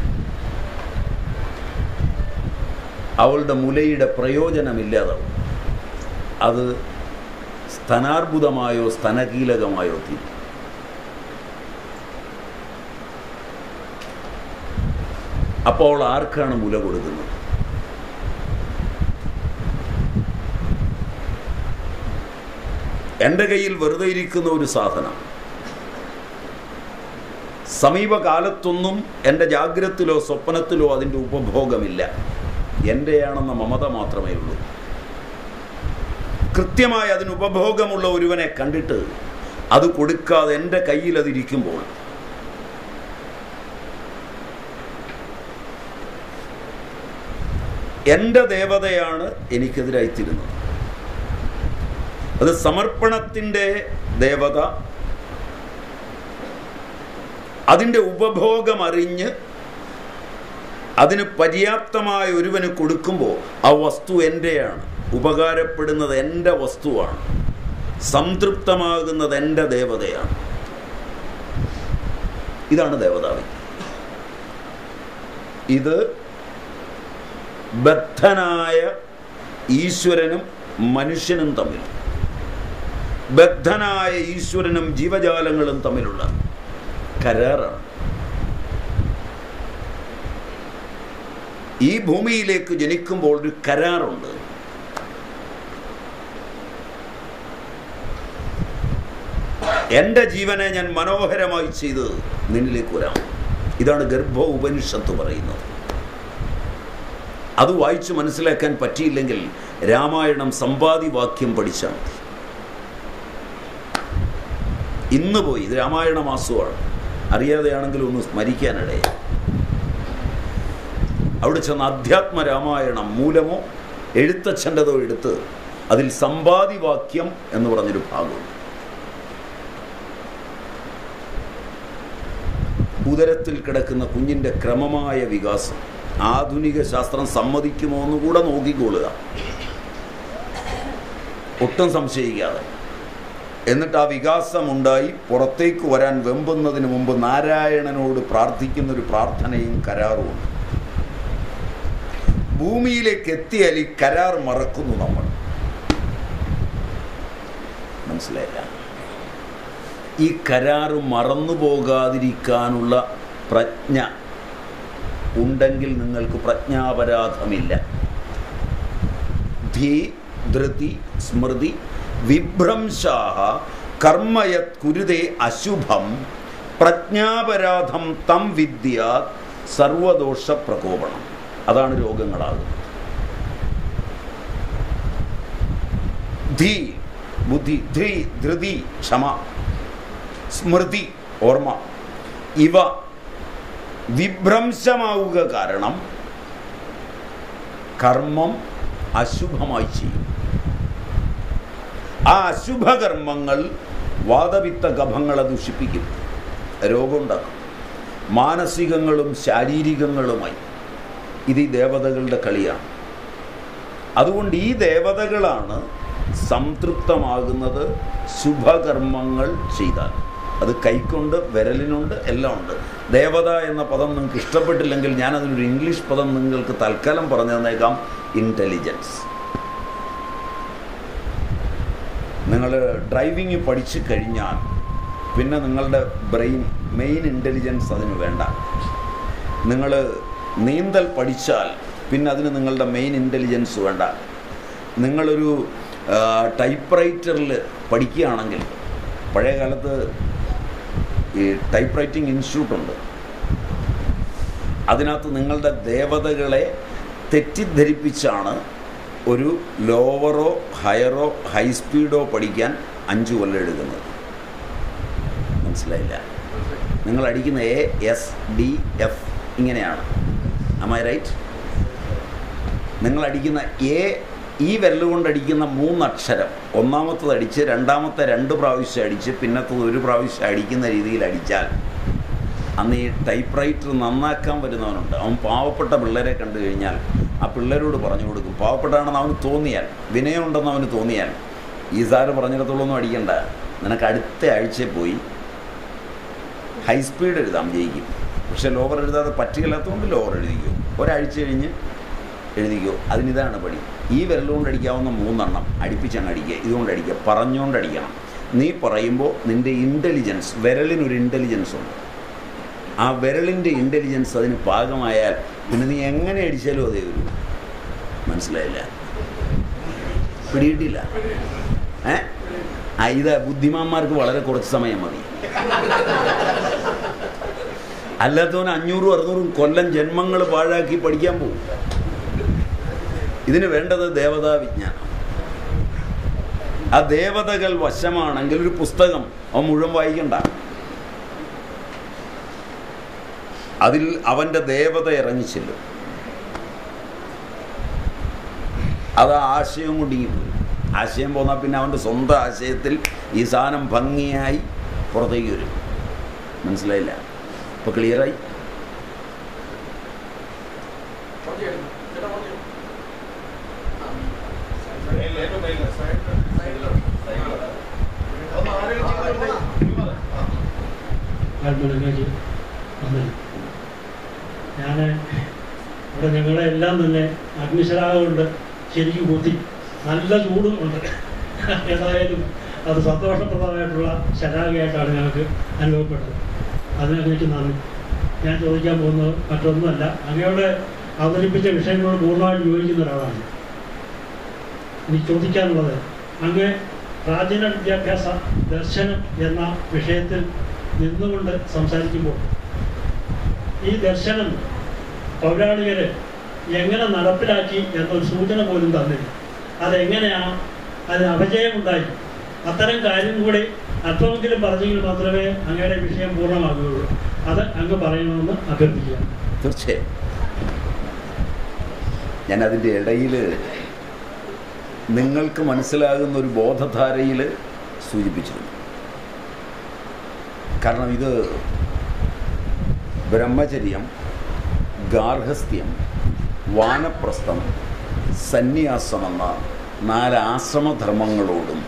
അവളുടെ മുലയുടെ പ്രയോജനമില്ലാതാവും അത് സ്തനാർബുദമായോ സ്തനകീലകമായോ തീരും അപ്പോൾ ആർക്കാണ് മുല കൊടുക്കുന്നത് എൻ്റെ കയ്യിൽ വെറുതെ ഇരിക്കുന്ന ഒരു സാധനം സമീപകാലത്തൊന്നും എൻ്റെ ജാഗ്രതത്തിലോ സ്വപ്നത്തിലോ അതിൻ്റെ ഉപഭോഗമില്ല എൻ്റെയാണെന്ന മമത മാത്രമേ ഉള്ളൂ കൃത്യമായി അതിന് ഉപഭോഗമുള്ള ഒരുവനെ കണ്ടിട്ട് അത് കൊടുക്കാതെ എൻ്റെ കയ്യിൽ അതിരിക്കുമ്പോൾ എൻ്റെ ദേവതയാണ് എനിക്കെതിരായിത്തീരുന്നത് അത് സമർപ്പണത്തിൻ്റെ ദേവത അതിൻ്റെ ഉപഭോഗം അറിഞ്ഞ് അതിന് പര്യാപ്തമായ ഒരുവന് കൊടുക്കുമ്പോൾ ആ വസ്തു എൻ്റെയാണ് ഉപകാരപ്പെടുന്നത് എൻ്റെ വസ്തുവാണ് സംതൃപ്തമാകുന്നത് എൻ്റെ ദേവതയാണ് ഇതാണ് ദേവതാവി ഇത് ബദ്ധനായ ഈശ്വരനും മനുഷ്യനും തമ്മിൽ ബദ്ധനായ ഈശ്വരനും ജീവജാലങ്ങളും തമ്മിലുള്ള കരാറാണ് ഈ ഭൂമിയിലേക്ക് ജനിക്കുമ്പോൾ ഒരു കരാറുണ്ട് എൻ്റെ ജീവനെ ഞാൻ മനോഹരമായി ചെയ്ത് നിന്നിലേക്ക് വരാം ഇതാണ് ഗർഭ ഉപനിഷത്ത് പറയുന്നത് അത് വായിച്ച് മനസ്സിലാക്കാൻ പറ്റിയില്ലെങ്കിൽ രാമായണം സമ്പാദി വാക്യം പഠിച്ചാൽ മതി ഇന്ന് പോയി ഇത് രാമായണ മാസമാണ് അറിയാതെയാണെങ്കിലും ഒന്ന് സ്മരിക്കാനിടയെ അവിടെ ചെന്ന് അധ്യാത്മ രാമായണം മൂലമോ എഴുത്തച്ഛൻ്റെതോ എടുത്ത് അതിൽ സമ്പാദി വാക്യം എന്ന് പറഞ്ഞൊരു ഭാഗം ഉദരത്തിൽ കിടക്കുന്ന കുഞ്ഞിൻ്റെ ക്രമമായ വികാസം ആധുനിക ശാസ്ത്രം സമ്മതിക്കുമോ എന്ന് കൂടെ നോക്കിക്കൊള്ളുക ഒട്ടും സംശയിക്കാതെ എന്നിട്ട് ആ വികാസമുണ്ടായി പുറത്തേക്ക് വരാൻ വെമ്പുന്നതിന് മുമ്പ് നാരായണനോട് പ്രാർത്ഥിക്കുന്ന ഒരു പ്രാർത്ഥനയും കരാറുമുണ്ട് ഭൂമിയിലേക്ക് എത്തിയാൽ ഈ കരാർ മറക്കുന്നു നമ്മൾ മനസ്സിലായില്ല ഈ കരാർ മറന്നു പോകാതിരിക്കാനുള്ള പ്രജ്ഞ ഉണ്ടെങ്കിൽ നിങ്ങൾക്ക് പ്രജ്ഞാപരാധമില്ല ധീ ധൃതി സ്മൃതി വിഭ്രംശാഹ കർമ്മയത് കുരുതേ അശുഭം പ്രജ്ഞാപരാധം തം വിദ്യ സർവദോഷ പ്രകോപണം അതാണ് രോഗങ്ങളാകുന്നത് ധീ ബുദ്ധി ധീ ധൃതി ക്ഷമ സ്മൃതി ഓർമ്മ ഇവ വിഭ്രംശമാവുക കാരണം കർമ്മം അശുഭമായി ചെയ്യും ആ അശുഭകർമ്മങ്ങൾ വാദവിത്ത കഫങ്ങളെ ദുഷിപ്പിക്കും രോഗമുണ്ടാക്കും മാനസികങ്ങളും ശാരീരികങ്ങളുമായി ഇത് ഈ ദേവതകളുടെ കളിയാണ് അതുകൊണ്ട് ഈ ദേവതകളാണ് സംതൃപ്തമാകുന്നത് ശുഭകർമ്മങ്ങൾ ചെയ്താൽ അത് കൈക്കൊണ്ട് വിരലിനുണ്ട് എല്ലാം ഉണ്ട് ദേവത എന്ന പദം നിങ്ങൾക്ക് ഇഷ്ടപ്പെട്ടില്ലെങ്കിൽ ഞാൻ അതിനൊരു ഇംഗ്ലീഷ് പദം നിങ്ങൾക്ക് തൽക്കാലം പറഞ്ഞു തന്നേക്കാം ഇൻ്റലിജൻസ് നിങ്ങൾ ഡ്രൈവിംഗ് പഠിച്ചു കഴിഞ്ഞാൽ പിന്നെ നിങ്ങളുടെ ബ്രെയിൻ മെയിൻ ഇൻ്റലിജൻസ് അതിന് വേണ്ട നിങ്ങൾ നീന്തൽ പഠിച്ചാൽ പിന്നെ അതിന് നിങ്ങളുടെ മെയിൻ ഇൻ്റലിജൻസ് വേണ്ട നിങ്ങളൊരു ടൈപ്പ് റൈറ്ററിൽ പഠിക്കുകയാണെങ്കിൽ പഴയ കാലത്ത് ഈ ടൈപ്പ് റൈറ്റിംഗ് ഇൻസ്റ്റിറ്റ്യൂട്ട് ഉണ്ട് അതിനകത്ത് നിങ്ങളുടെ ദേവതകളെ തെറ്റിദ്ധരിപ്പിച്ചാണ് ഒരു ലോവറോ ഹയറോ ഹൈ സ്പീഡോ പഠിക്കാൻ അഞ്ച് കൊല്ലം എടുക്കുന്നത് മനസ്സിലായില്ല നിങ്ങൾ അടിക്കുന്ന എ എസ് ഡി എഫ് ഇങ്ങനെയാണ് അമായി റൈറ്റ് നിങ്ങൾ അടിക്കുന്ന എ ഈ വിരലുകൊണ്ട് അടിക്കുന്ന മൂന്നക്ഷരം ഒന്നാമത്തത് അടിച്ച് രണ്ടാമത്തെ രണ്ട് പ്രാവശ്യം അടിച്ച് പിന്നത്തത് ഒരു പ്രാവശ്യം അടിക്കുന്ന രീതിയിൽ അടിച്ചാൽ അന്ന് ഈ ടൈപ്പ് റൈറ്റർ നന്നാക്കാൻ വരുന്നവനുണ്ട് അവൻ പാവപ്പെട്ട പിള്ളേരെ കണ്ടു കഴിഞ്ഞാൽ ആ പിള്ളേരോട് പറഞ്ഞു കൊടുക്കും പാവപ്പെട്ടാണെന്ന് അവന് തോന്നിയാൽ വിനയമുണ്ടെന്ന് അവന് തോന്നിയാൽ ഈ സാറ് പറഞ്ഞിടത്തോളൊന്നും അടിക്കണ്ട നിനക്ക് അടുത്ത ആഴ്ച പോയി ഹൈ സ്പീഡ് എഴുതാം ജയിക്കും പക്ഷെ ലോവർ എഴുതാതെ പറ്റുകയില്ലാത്തതുകൊണ്ട് ലോവർ എഴുതിക്കോ ഒരാഴ്ച കഴിഞ്ഞ് എഴുതിക്കോ അതിനിതാണ് പണി ഈ വിരലുകൊണ്ട് അടിക്കാവുന്ന മൂന്നെണ്ണം അടുപ്പിച്ചങ്ങ് അടിക്കുക ഇതുകൊണ്ട് അടിക്കുക പറഞ്ഞുകൊണ്ട് അടിക്കണം നീ പറയുമ്പോൾ നിൻ്റെ ഇൻ്റലിജൻസ് വിരലിനൊരു ഇൻ്റലിജൻസ് ഉണ്ട് ആ വിരലിൻ്റെ ഇൻ്റലിജൻസ് അതിന് പാകമായാൽ പിന്നെ നീ എങ്ങനെ അടിച്ചാലും അതേ വരൂ മനസ്സിലായില്ല പിടിയിട്ടില്ല ഏ ആ ഇത് ബുദ്ധിമാന്മാർക്ക് വളരെ കുറച്ച് സമയം മതി അല്ലാത്തവന് അഞ്ഞൂറും അറുന്നൂറും കൊല്ലം ജന്മങ്ങൾ പാഴാക്കി പഠിക്കാൻ പോകും ഇതിന് വേണ്ടത് ദേവതാ വിജ്ഞാനം ആ ദേവതകൾ വശമാണെങ്കിൽ ഒരു പുസ്തകം അവൻ മുഴുവൻ വായിക്കണ്ട അതിൽ അവൻ്റെ ദേവത ഇറങ്ങിച്ചെല്ലും അത് ആ ആശയം കൊണ്ടിങ്ങി പോയി ആശയം പോന്നാൽ പിന്നെ അവൻ്റെ സ്വന്തം ആശയത്തിൽ ഈ സാധനം ഭംഗിയായി പുറത്തേക്ക് വരും മനസ്സിലായില്ല ഇപ്പോൾ ക്ലിയറായി ഏറ്റവും മേലില്. ഒന്ന് ആരെങ്കിലും ചെയ്തോട്ടെ. ആത്മനഗാജി അമ്മൻ ഞാൻ ഇവിടെ ഞങ്ങളെ എല്ലാം തന്നെ അഗ്നിശരാഗ കൊണ്ട് ശരിക്കും കുത്തി നല്ല ചൂടും ഉണ്ട് ഏതായാലും അത് സന്തോഷപ്രദമായിട്ടുള്ള ശരാഗയായിട്ടാണ് ഞങ്ങൾക്ക് അനുഭവപ്പെട്ടത് അതിനെക്കുറിച്ച് നന്ദി ഞാൻ ചോദിക്കാൻ പോകുന്നത് മറ്റൊന്നുമല്ല അങ്ങയുടെ അവതരിപ്പിച്ച വിഷയങ്ങളോട് പൂർണ്ണമായിട്ട് യോജിക്കുന്ന ഒരാളാണ് എനിക്ക് ചോദിക്കാനുള്ളത് അങ്ങ് പ്രാചീന വിദ്യാഭ്യാസ ദർശനം എന്ന വിഷയത്തിൽ നിന്നുകൊണ്ട് സംസാരിക്കുമ്പോൾ ഈ ദർശനം പൗരാണികര് എങ്ങനെ നടപ്പിലാക്കി എന്നൊരു സൂചന പോലും തന്നില്ല അതെങ്ങനെയാണ് അതിന് അപജയമുണ്ടായി അത്തരം കാര്യം കൂടി അല്പമെങ്കിലും പറഞ്ഞെങ്കിൽ മാത്രമേ അങ്ങയുടെ വിഷയം പൂർണ്ണമാകുകയുള്ളൂ അത് അങ്ങ് പറയണമെന്ന് അഭ്യർത്ഥിക്കുക തീർച്ചയായും ഞാൻ അതിൻ്റെ ഇടയിൽ നിങ്ങൾക്ക് മനസ്സിലാകുന്ന ഒരു ബോധധാരയിൽ സൂചിപ്പിച്ചിരുന്നു കാരണം ഇത് ബ്രഹ്മചര്യം ഗാർഹസ്ഥ്യം വാനപ്രസ്ഥം സന്യാസം എന്ന നാല് ആശ്രമധർമ്മങ്ങളോടും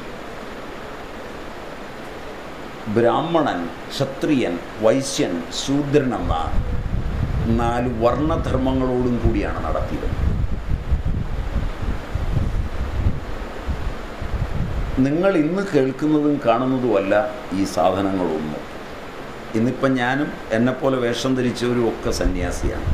ബ്രാഹ്മണൻ ക്ഷത്രിയൻ വൈശ്യൻ ശൂദ്രൻ എന്ന നാല് വർണ്ണധർമ്മങ്ങളോടും കൂടിയാണ് നടത്തിയത് നിങ്ങൾ ഇന്ന് കേൾക്കുന്നതും കാണുന്നതുമല്ല ഈ സാധനങ്ങളൊന്നും ഇന്നിപ്പം ഞാനും എന്നെപ്പോലെ വേഷം ധരിച്ചവരും ഒക്കെ സന്യാസിയാണ്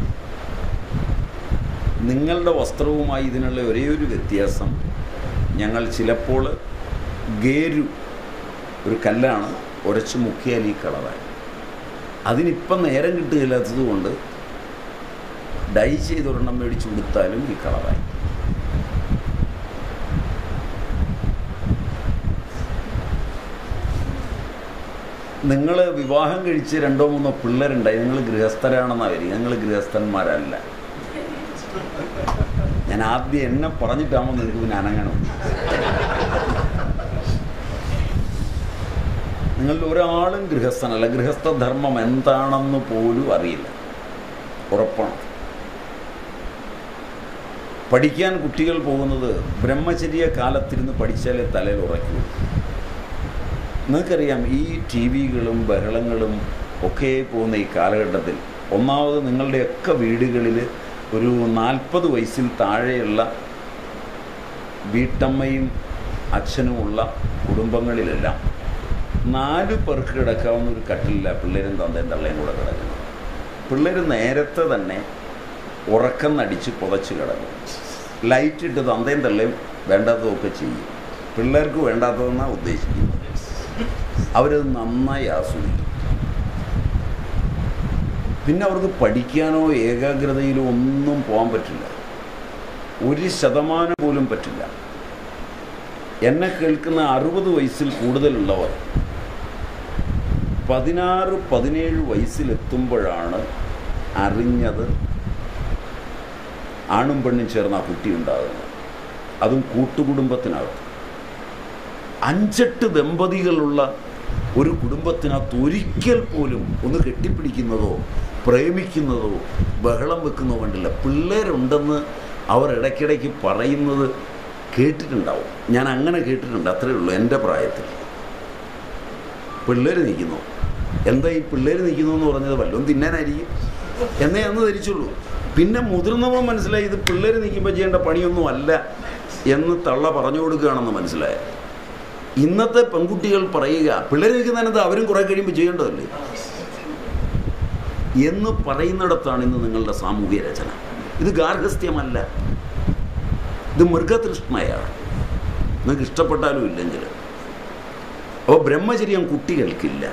നിങ്ങളുടെ വസ്ത്രവുമായി ഇതിനുള്ള ഒരേ ഒരു വ്യത്യാസം ഞങ്ങൾ ചിലപ്പോൾ ഗേരു ഒരു കല്ലാണ് ഉരച്ച് മുക്കിയാൽ ഈ കളറായി അതിനിപ്പം നേരം കിട്ടുകയില്ലാത്തത് കൊണ്ട് ഡൈ ചെയ്തൊരെണ്ണം മേടിച്ച് കൊടുത്താലും ഈ കളറായി നിങ്ങൾ വിവാഹം കഴിച്ച് രണ്ടോ മൂന്നോ പിള്ളേരുണ്ടായി നിങ്ങൾ ഗൃഹസ്ഥരാണെന്നാണ് വരിക നിങ്ങൾ ഗൃഹസ്ഥന്മാരല്ല ഞാൻ ആദ്യം എന്നെ പറഞ്ഞിട്ടാകുമ്പോൾ നിങ്ങൾക്ക് പിന്നെ അനങ്ങണം നിങ്ങളിൽ ഒരാളും ഗൃഹസ്ഥനല്ല ഗൃഹസ്ഥധർമ്മം എന്താണെന്ന് പോലും അറിയില്ല ഉറപ്പാണ് പഠിക്കാൻ കുട്ടികൾ പോകുന്നത് ബ്രഹ്മചര്യ കാലത്തിരുന്ന് പഠിച്ചാലേ തലയിൽ ഉറക്കൂ നിങ്ങൾക്കറിയാം ഈ ടി വികളും ബഹളങ്ങളും ഒക്കെ പോകുന്ന ഈ കാലഘട്ടത്തിൽ ഒന്നാമത് നിങ്ങളുടെയൊക്കെ വീടുകളിൽ ഒരു നാൽപ്പത് വയസ്സിൽ താഴെയുള്ള വീട്ടമ്മയും അച്ഛനുമുള്ള കുടുംബങ്ങളിലെല്ലാം നാല് പേർക്ക് കിടക്കാവുന്ന ഒരു കട്ടിലില്ല പിള്ളേരും തന്തയും തള്ളയും കൂടെ കിടക്കുന്നത് പിള്ളേർ നേരത്തെ തന്നെ ഉറക്കം നടിച്ച് പുതച്ച് കിടക്കും ലൈറ്റ് ഇട്ട് തന്തയും തള്ളയും വേണ്ടാത്തതൊക്കെ ചെയ്യും പിള്ളേർക്ക് വേണ്ടാത്തതെന്നാണ് ഉദ്ദേശിക്കുന്നത് അവരത് നന്നായി ആസ്വദിക്കും പിന്നെ അവർക്ക് പഠിക്കാനോ ഏകാഗ്രതയിലോ ഒന്നും പോകാൻ പറ്റില്ല ഒരു ശതമാനം പോലും പറ്റില്ല എന്നെ കേൾക്കുന്ന അറുപത് വയസ്സിൽ കൂടുതലുള്ളവർ പതിനാറ് പതിനേഴ് വയസ്സിലെത്തുമ്പോഴാണ് അറിഞ്ഞത് ആണും പെണ്ണും ചേർന്ന് ആ കുട്ടി ഉണ്ടാകുന്നത് അതും കൂട്ടുകുടുംബത്തിനകത്ത് അഞ്ചെട്ട് ദമ്പതികളുള്ള ഒരു കുടുംബത്തിനകത്ത് ഒരിക്കൽ പോലും ഒന്ന് കെട്ടിപ്പിടിക്കുന്നതോ പ്രേമിക്കുന്നതോ ബഹളം വെക്കുന്നതോ കണ്ടില്ല പിള്ളേരുണ്ടെന്ന് അവർ ഇടയ്ക്കിടയ്ക്ക് പറയുന്നത് കേട്ടിട്ടുണ്ടാവും ഞാൻ അങ്ങനെ കേട്ടിട്ടുണ്ട് അത്രയേ ഉള്ളൂ എൻ്റെ പ്രായത്തിൽ പിള്ളേർ നിൽക്കുന്നു എന്താ ഈ പിള്ളേർ നിൽക്കുന്നു എന്ന് പറഞ്ഞത് വല്ലതും തിന്നാനായിരിക്കും എന്നേ അന്ന് ധരിച്ചുള്ളൂ പിന്നെ മുതിർന്നവൻ മനസ്സിലായി ഇത് പിള്ളേർ നിൽക്കുമ്പോൾ ചെയ്യേണ്ട പണിയൊന്നും അല്ല എന്ന് തള്ള പറഞ്ഞു കൊടുക്കുകയാണെന്ന് മനസ്സിലായ ഇന്നത്തെ പെൺകുട്ടികൾ പറയുക പിള്ളേർ നിൽക്കുന്നതിനകത്ത് അവരും കുറെ കഴിയുമ്പോൾ ചെയ്യേണ്ടതല്ലേ എന്ന് പറയുന്നിടത്താണ് ഇന്ന് നിങ്ങളുടെ സാമൂഹ്യ രചന ഇത് ഗാർഹസ്ഥ്യമല്ല ഇത് മൃഗതൃഷ്ണയാണ് നിങ്ങൾക്ക് ഇഷ്ടപ്പെട്ടാലും ഇല്ലെങ്കിൽ അപ്പോൾ ബ്രഹ്മചര്യം കുട്ടികൾക്കില്ല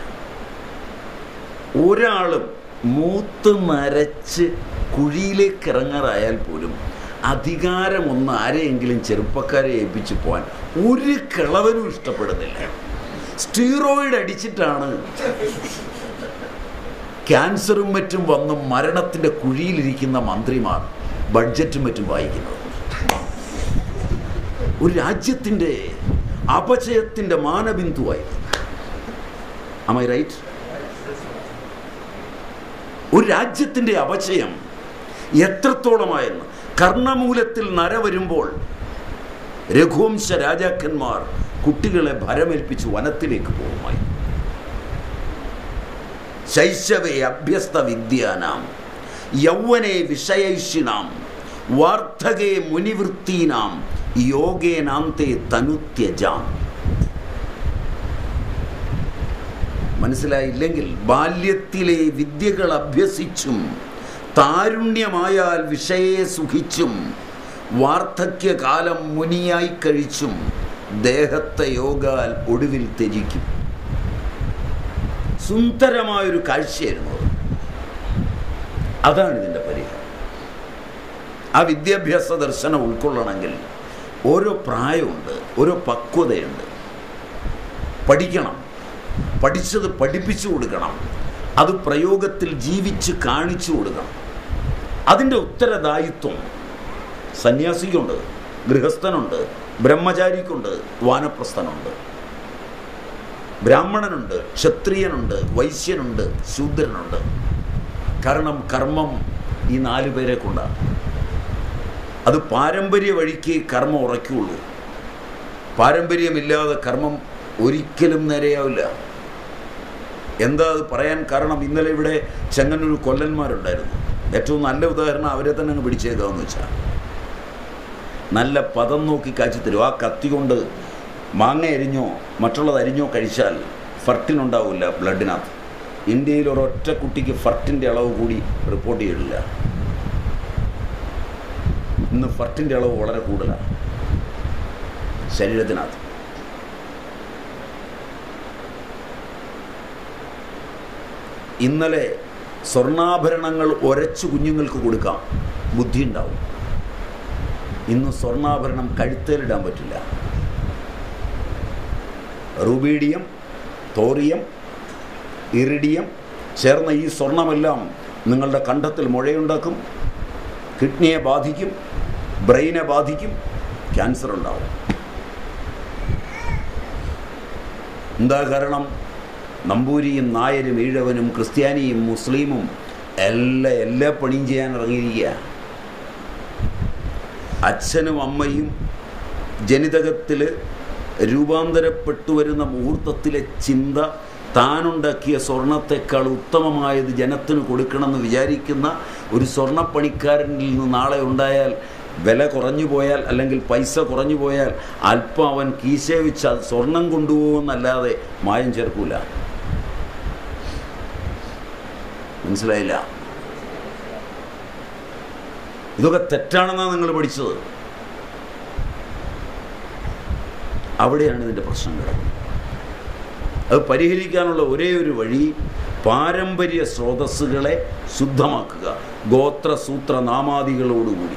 ഒരാളും മൂത്ത് നരച്ച് കുഴിയിലേക്ക് ഇറങ്ങാറായാൽ പോലും അധികാരമൊന്ന് ആരെയെങ്കിലും ചെറുപ്പക്കാരെ ഏൽപ്പിച്ച് പോകാൻ ഒരു കിളവനും ഇഷ്ടപ്പെടുന്നില്ല സ്റ്റീറോയിഡ് അടിച്ചിട്ടാണ് ക്യാൻസറും മറ്റും വന്ന് മരണത്തിൻ്റെ കുഴിയിലിരിക്കുന്ന മന്ത്രിമാർ ബഡ്ജറ്റും മറ്റും വായിക്കുന്നത് ഒരു രാജ്യത്തിൻ്റെ അപചയത്തിൻ്റെ മാനബിന്ദുവായി അമൈ റൈറ്റ് ഒരു രാജ്യത്തിൻ്റെ അപചയം എത്രത്തോളമായെന്ന് കർണമൂലത്തിൽ നര വരുമ്പോൾ രഘുവംശ രാജാക്കന്മാർ കുട്ടികളെ ഭരമേൽപ്പിച്ച് വനത്തിലേക്ക് പോകുമായി ശൈശവേ അഭ്യസ്ത വിദ്യാനാം യൗവനെ വിഷയൈഷിണാം വാർദ്ധകേ മുനിവൃത്തീനാം യോഗേനാന്തെ തനുത്യജാം മനസ്സിലായില്ലെങ്കിൽ ബാല്യത്തിലെ വിദ്യകൾ അഭ്യസിച്ചും താരുണ്യമായാൽ വിഷയെ സുഖിച്ചും വാർദ്ധക്യകാലം മുനിയായി കഴിച്ചും ദേഹത്തെ യോഗാൽ ഒടുവിൽ ത്യജിക്കും സുന്ദരമായൊരു കാഴ്ചയായിരുന്നു അത് അതാണ് ഇതിൻ്റെ പരിഹാരം ആ വിദ്യാഭ്യാസ ദർശനം ഉൾക്കൊള്ളണമെങ്കിൽ ഓരോ പ്രായമുണ്ട് ഓരോ പക്വതയുണ്ട് പഠിക്കണം പഠിച്ചത് പഠിപ്പിച്ചു കൊടുക്കണം അത് പ്രയോഗത്തിൽ ജീവിച്ച് കാണിച്ചു കൊടുക്കണം അതിൻ്റെ ഉത്തരദായിത്വം സന്യാസിക്കുണ്ട് ഗൃഹസ്ഥനുണ്ട് ബ്രഹ്മചാരിക്കുണ്ട് വാനപ്രസ്ഥനുണ്ട് ബ്രാഹ്മണനുണ്ട് ക്ഷത്രിയനുണ്ട് വൈശ്യനുണ്ട് ശൂദ്രനുണ്ട് കാരണം കർമ്മം ഈ നാല് പേരെ കൊണ്ടാണ് അത് പാരമ്പര്യ വഴിക്ക് കർമ്മം ഉറയ്ക്കുള്ളൂ പാരമ്പര്യമില്ലാതെ കർമ്മം ഒരിക്കലും നേരെയാവില്ല എന്താ അത് പറയാൻ കാരണം ഇന്നലെ ഇവിടെ ചെങ്ങന്നൂർ കൊല്ലന്മാരുണ്ടായിരുന്നു ഏറ്റവും നല്ല ഉദാഹരണം അവരെ തന്നെ അങ്ങ് പിടിച്ചേക്കാമെന്ന് വെച്ചാൽ നല്ല പദം നോക്കി കാച്ചി തരും ആ കത്തി കൊണ്ട് മാങ്ങ അരിഞ്ഞോ മറ്റുള്ളത് അരിഞ്ഞോ കഴിച്ചാൽ ഫർട്ടിൻ ഉണ്ടാവില്ല ബ്ലഡിനകത്ത് ഇന്ത്യയിൽ ഒരൊറ്റ കുട്ടിക്ക് ഫർട്ടിൻ്റെ അളവ് കൂടി റിപ്പോർട്ട് ചെയ്തിട്ടില്ല ഇന്ന് ഫർട്ടിൻ്റെ അളവ് വളരെ കൂടുതലാണ് ശരീരത്തിനകത്ത് ഇന്നലെ സ്വർണ്ണാഭരണങ്ങൾ ഒരച്ചു കുഞ്ഞുങ്ങൾക്ക് കൊടുക്കാം ബുദ്ധി ഉണ്ടാവും ഇന്ന് സ്വർണ്ണാഭരണം കഴുത്തേലിടാൻ പറ്റില്ല റുബീഡിയം തോറിയം ഇറിഡിയം ചേർന്ന ഈ സ്വർണമെല്ലാം നിങ്ങളുടെ കണ്ഠത്തിൽ മുഴയുണ്ടാക്കും കിഡ്നിയെ ബാധിക്കും ബ്രെയിനെ ബാധിക്കും ക്യാൻസർ ഉണ്ടാവും എന്താ കാരണം നമ്പൂരിയും നായരും ഈഴവനും ക്രിസ്ത്യാനിയും മുസ്ലിമും എല്ലാം എല്ലാ പണിയും ചെയ്യാൻ ഇറങ്ങിയിരിക്കുക അച്ഛനും അമ്മയും ജനിതകത്തിൽ രൂപാന്തരപ്പെട്ടു വരുന്ന മുഹൂർത്തത്തിലെ ചിന്ത താനുണ്ടാക്കിയ സ്വർണത്തെക്കാൾ ഉത്തമമായത് ജനത്തിന് കൊടുക്കണമെന്ന് വിചാരിക്കുന്ന ഒരു സ്വർണ്ണപ്പണിക്കാരനിൽ നിന്ന് നാളെ ഉണ്ടായാൽ വില കുറഞ്ഞു പോയാൽ അല്ലെങ്കിൽ പൈസ കുറഞ്ഞു പോയാൽ അല്പം അവൻ കീശ വെച്ച് അത് സ്വർണം കൊണ്ടുപോകുമെന്നല്ലാതെ മായം ചേർക്കൂല മനസ്സിലായില്ല ഇതൊക്കെ തെറ്റാണെന്നാണ് നിങ്ങൾ പഠിച്ചത് അവിടെയാണ് ഇതിൻ്റെ പ്രശ്നം കിടക്കുന്നത് അത് പരിഹരിക്കാനുള്ള ഒരേ ഒരു വഴി പാരമ്പര്യ സ്രോതസ്സുകളെ ശുദ്ധമാക്കുക ഗോത്ര സൂത്ര നാമാദികളോടുകൂടി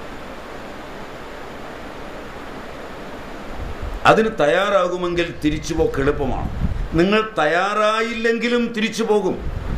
അതിന് തയ്യാറാകുമെങ്കിൽ തിരിച്ചുപോക്ക് എളുപ്പമാണ് നിങ്ങൾ തയ്യാറായില്ലെങ്കിലും തിരിച്ചു പോകും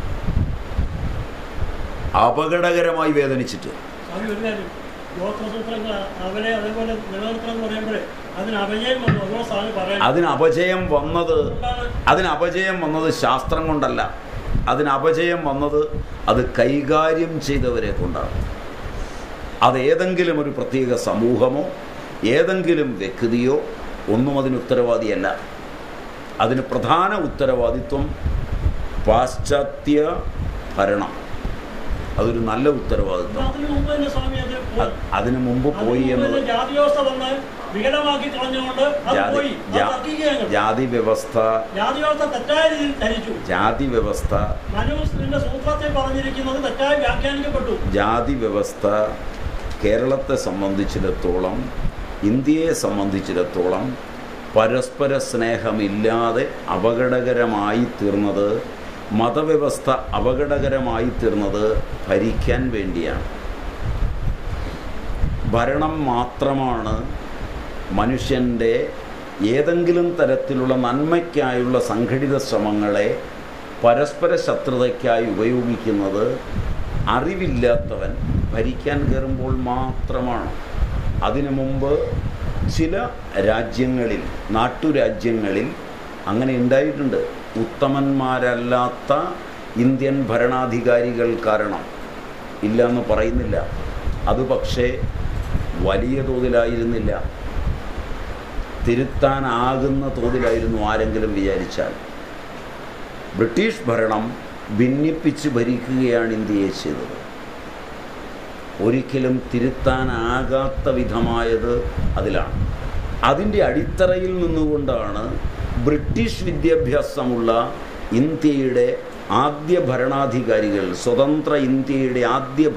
അപകടകരമായി വേദനിച്ചിട്ട് സ്വാമി ഒരു കാര്യം ഗോത്രസൂത്രങ്ങൾ അവരെ അതേപോലെ നിലനിർത്തണം എന്ന് പറയുമ്പോഴേ അതിന് അപജയം വന്നു അതോ സ്വാമി പറയാൻ അതിന് അപജയം വന്നത് അതിന് അപജയം വന്നത് ശാസ്ത്രം കൊണ്ടല്ല അതിന് അപജയം വന്നത് അത് കൈകാര്യം ചെയ്തവരെ കൊണ്ടാണ് അത് ഏതെങ്കിലും ഒരു പ്രത്യേക സമൂഹമോ ഏതെങ്കിലും വ്യക്തിയോ ഒന്നും അതിന് ഉത്തരവാദിയല്ല അതിന് പ്രധാന ഉത്തരവാദിത്വം പാശ്ചാത്യ ഭരണം അതൊരു നല്ല ഉത്തരവാദിത്വം അതിന് മുമ്പ് തന്നെ സ്വാമി അത് പോയി. അ- അതിനു മുമ്പ് അതിന് പോയി മുമ്പ് എന്നത് തന്നെ ജാതി വ്യവസ്ഥ വന്ന് വികലമാക്കി കളഞ്ഞുകൊണ്ട് അത് ജാതി പോയി അത് ജാ- തർക്കിക്കുകയാണ് ജാതി വ്യവസ്ഥ ജാതി വ്യവസ്ഥ തെറ്റായ രീതിയിൽ ധരിച്ചു ജാതി വ്യവസ്ഥ മനുവിന്റെ സൂത്രത്തിൽ പറഞ്ഞിരിക്കുന്നത് തെറ്റായി വ്യാഖ്യാനിക്കപ്പെട്ടു ജാതി വ്യവസ്ഥ കേരളത്തെ സംബന്ധിച്ചിടത്തോളം ഇന്ത്യയെ സംബന്ധിച്ചിടത്തോളം പരസ്പര സ്നേഹമില്ലാതെ അപകടകരമായി തീർന്നത് മതവ്യവസ്ഥ അപകടകരമായി തീർന്നത് ഭരിക്കാൻ വേണ്ടിയാണ് ഭരണം മാത്രമാണ് മനുഷ്യൻ്റെ ഏതെങ്കിലും തരത്തിലുള്ള നന്മയ്ക്കായുള്ള സംഘടിത ശ്രമങ്ങളെ പരസ്പര ശത്രുതയ്ക്കായി ഉപയോഗിക്കുന്നത് അറിവില്ലാത്തവൻ ഭരിക്കാൻ കയറുമ്പോൾ മാത്രമാണ് അതിനു മുമ്പ് ചില രാജ്യങ്ങളിൽ നാട്ടുരാജ്യങ്ങളിൽ അങ്ങനെ ഉണ്ടായിട്ടുണ്ട് ഉത്തമന്മാരല്ലാത്ത ഇന്ത്യൻ ഭരണാധികാരികൾ കാരണം ഇല്ല എന്ന് പറയുന്നില്ല അത് പക്ഷേ വലിയ തോതിലായിരുന്നില്ല തിരുത്താനാകുന്ന തോതിലായിരുന്നു ആരെങ്കിലും വിചാരിച്ചാൽ ബ്രിട്ടീഷ് ഭരണം ഭിന്നിപ്പിച്ച് ഭരിക്കുകയാണ് ഇന്ത്യയെ ചെയ്തത് ഒരിക്കലും തിരുത്താനാകാത്ത വിധമായത് അതിലാണ് അതിൻ്റെ അടിത്തറയിൽ നിന്നുകൊണ്ടാണ് ബ്രിട്ടീഷ് വിദ്യാഭ്യാസമുള്ള ഇന്ത്യയുടെ ആദ്യ ഭരണാധികാരികൾ സ്വതന്ത്ര ഇന്ത്യയുടെ ആദ്യ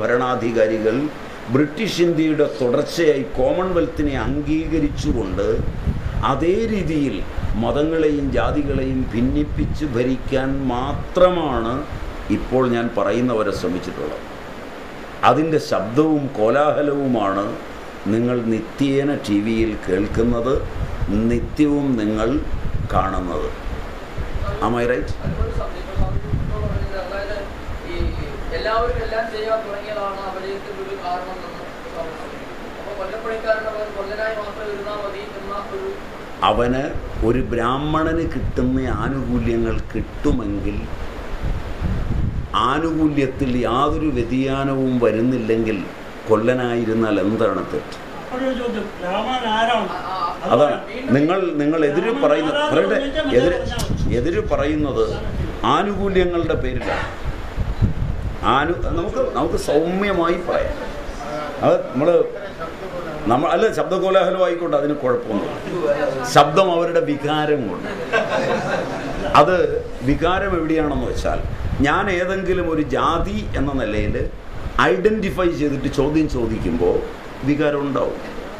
ഭരണാധികാരികൾ ബ്രിട്ടീഷ് ഇന്ത്യയുടെ തുടർച്ചയായി കോമൺവെൽത്തിനെ അംഗീകരിച്ചുകൊണ്ട് അതേ രീതിയിൽ മതങ്ങളെയും ജാതികളെയും ഭിന്നിപ്പിച്ച് ഭരിക്കാൻ മാത്രമാണ് ഇപ്പോൾ ഞാൻ പറയുന്നവരെ ശ്രമിച്ചിട്ടുള്ളത് അതിൻ്റെ ശബ്ദവും കോലാഹലവുമാണ് നിങ്ങൾ നിത്യേന ടി വിയിൽ കേൾക്കുന്നത് നിത്യവും നിങ്ങൾ കാണുന്നത് Am I right? അതുപോലെ സത്യം ഇപ്പൊ സ്വാമി പറഞ്ഞത് അതായത് ഈ എല്ലാവരും എല്ലാം ചെയ്യാൻ തുടങ്ങിയതാണ് അപജയത്തിന്റെ ഒരു കാരണം എന്ന് സ്വാമി പറഞ്ഞു. അപ്പൊ കൊല്ലപ്പണിക്കാരന്റെ പകരം കൊല്ലനായി മാത്രം ഇരുന്നാൽ മതി എന്ന ഒരു അവന് ഒരു ബ്രാഹ്മണന് കിട്ടുന്ന ആനുകൂല്യങ്ങൾ കിട്ടുമെങ്കിൽ ആനുകൂല്യത്തിൽ യാതൊരു വ്യതിയാനവും വരുന്നില്ലെങ്കിൽ കൊല്ലനായിരുന്നാൽ എന്താണ് തെറ്റ് അപ്പോഴൊരു ചോദ്യം രാമൻ ആരാണ് ആ, ആ, അതാണ് നിങ്ങൾ നിങ്ങൾ എതിര് പറയുന്ന പറയട്ടെ എതിര് എതിര് പറയുന്നത് ആനുകൂല്യങ്ങളുടെ പേരിലാണ് ആനു നമുക്ക് നമുക്ക് സൗമ്യമായി പറയാം അത് നമ്മൾ നമ്മൾ അല്ല ശബ്ദകോലാഹലം ആയിക്കോട്ടെ അതിന് കുഴപ്പമൊന്നുമില്ല ശബ്ദം അവരുടെ വികാരം കൊണ്ട് അത് വികാരം എവിടെയാണെന്ന് വെച്ചാൽ ഞാൻ ഏതെങ്കിലും ഒരു ജാതി എന്ന നിലയിൽ ഐഡൻറ്റിഫൈ ചെയ്തിട്ട് ചോദ്യം ചോദിക്കുമ്പോൾ വികാരം ഉണ്ടാവും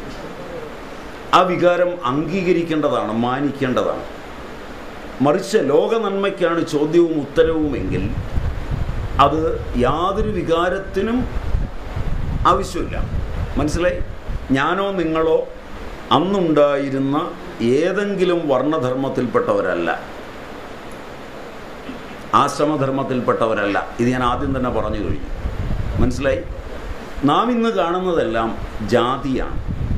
ആ വികാരം അംഗീകരിക്കേണ്ടതാണ് മാനിക്കേണ്ടതാണ് മറിച്ച് ലോക നന്മയ്ക്കാണ് ചോദ്യവും ഉത്തരവുമെങ്കിൽ അത് യാതൊരു വികാരത്തിനും ആവശ്യമില്ല മനസ്സിലായി ഞാനോ നിങ്ങളോ അന്നുണ്ടായിരുന്ന ഏതെങ്കിലും വർണ്ണധർമ്മത്തിൽപ്പെട്ടവരല്ല ആശ്രമധർമ്മത്തിൽപ്പെട്ടവരല്ല ഇത് ഞാൻ ആദ്യം തന്നെ പറഞ്ഞു കഴിഞ്ഞു മനസ്സിലായി നാം ഇന്ന് കാണുന്നതെല്ലാം ജാതിയാണ്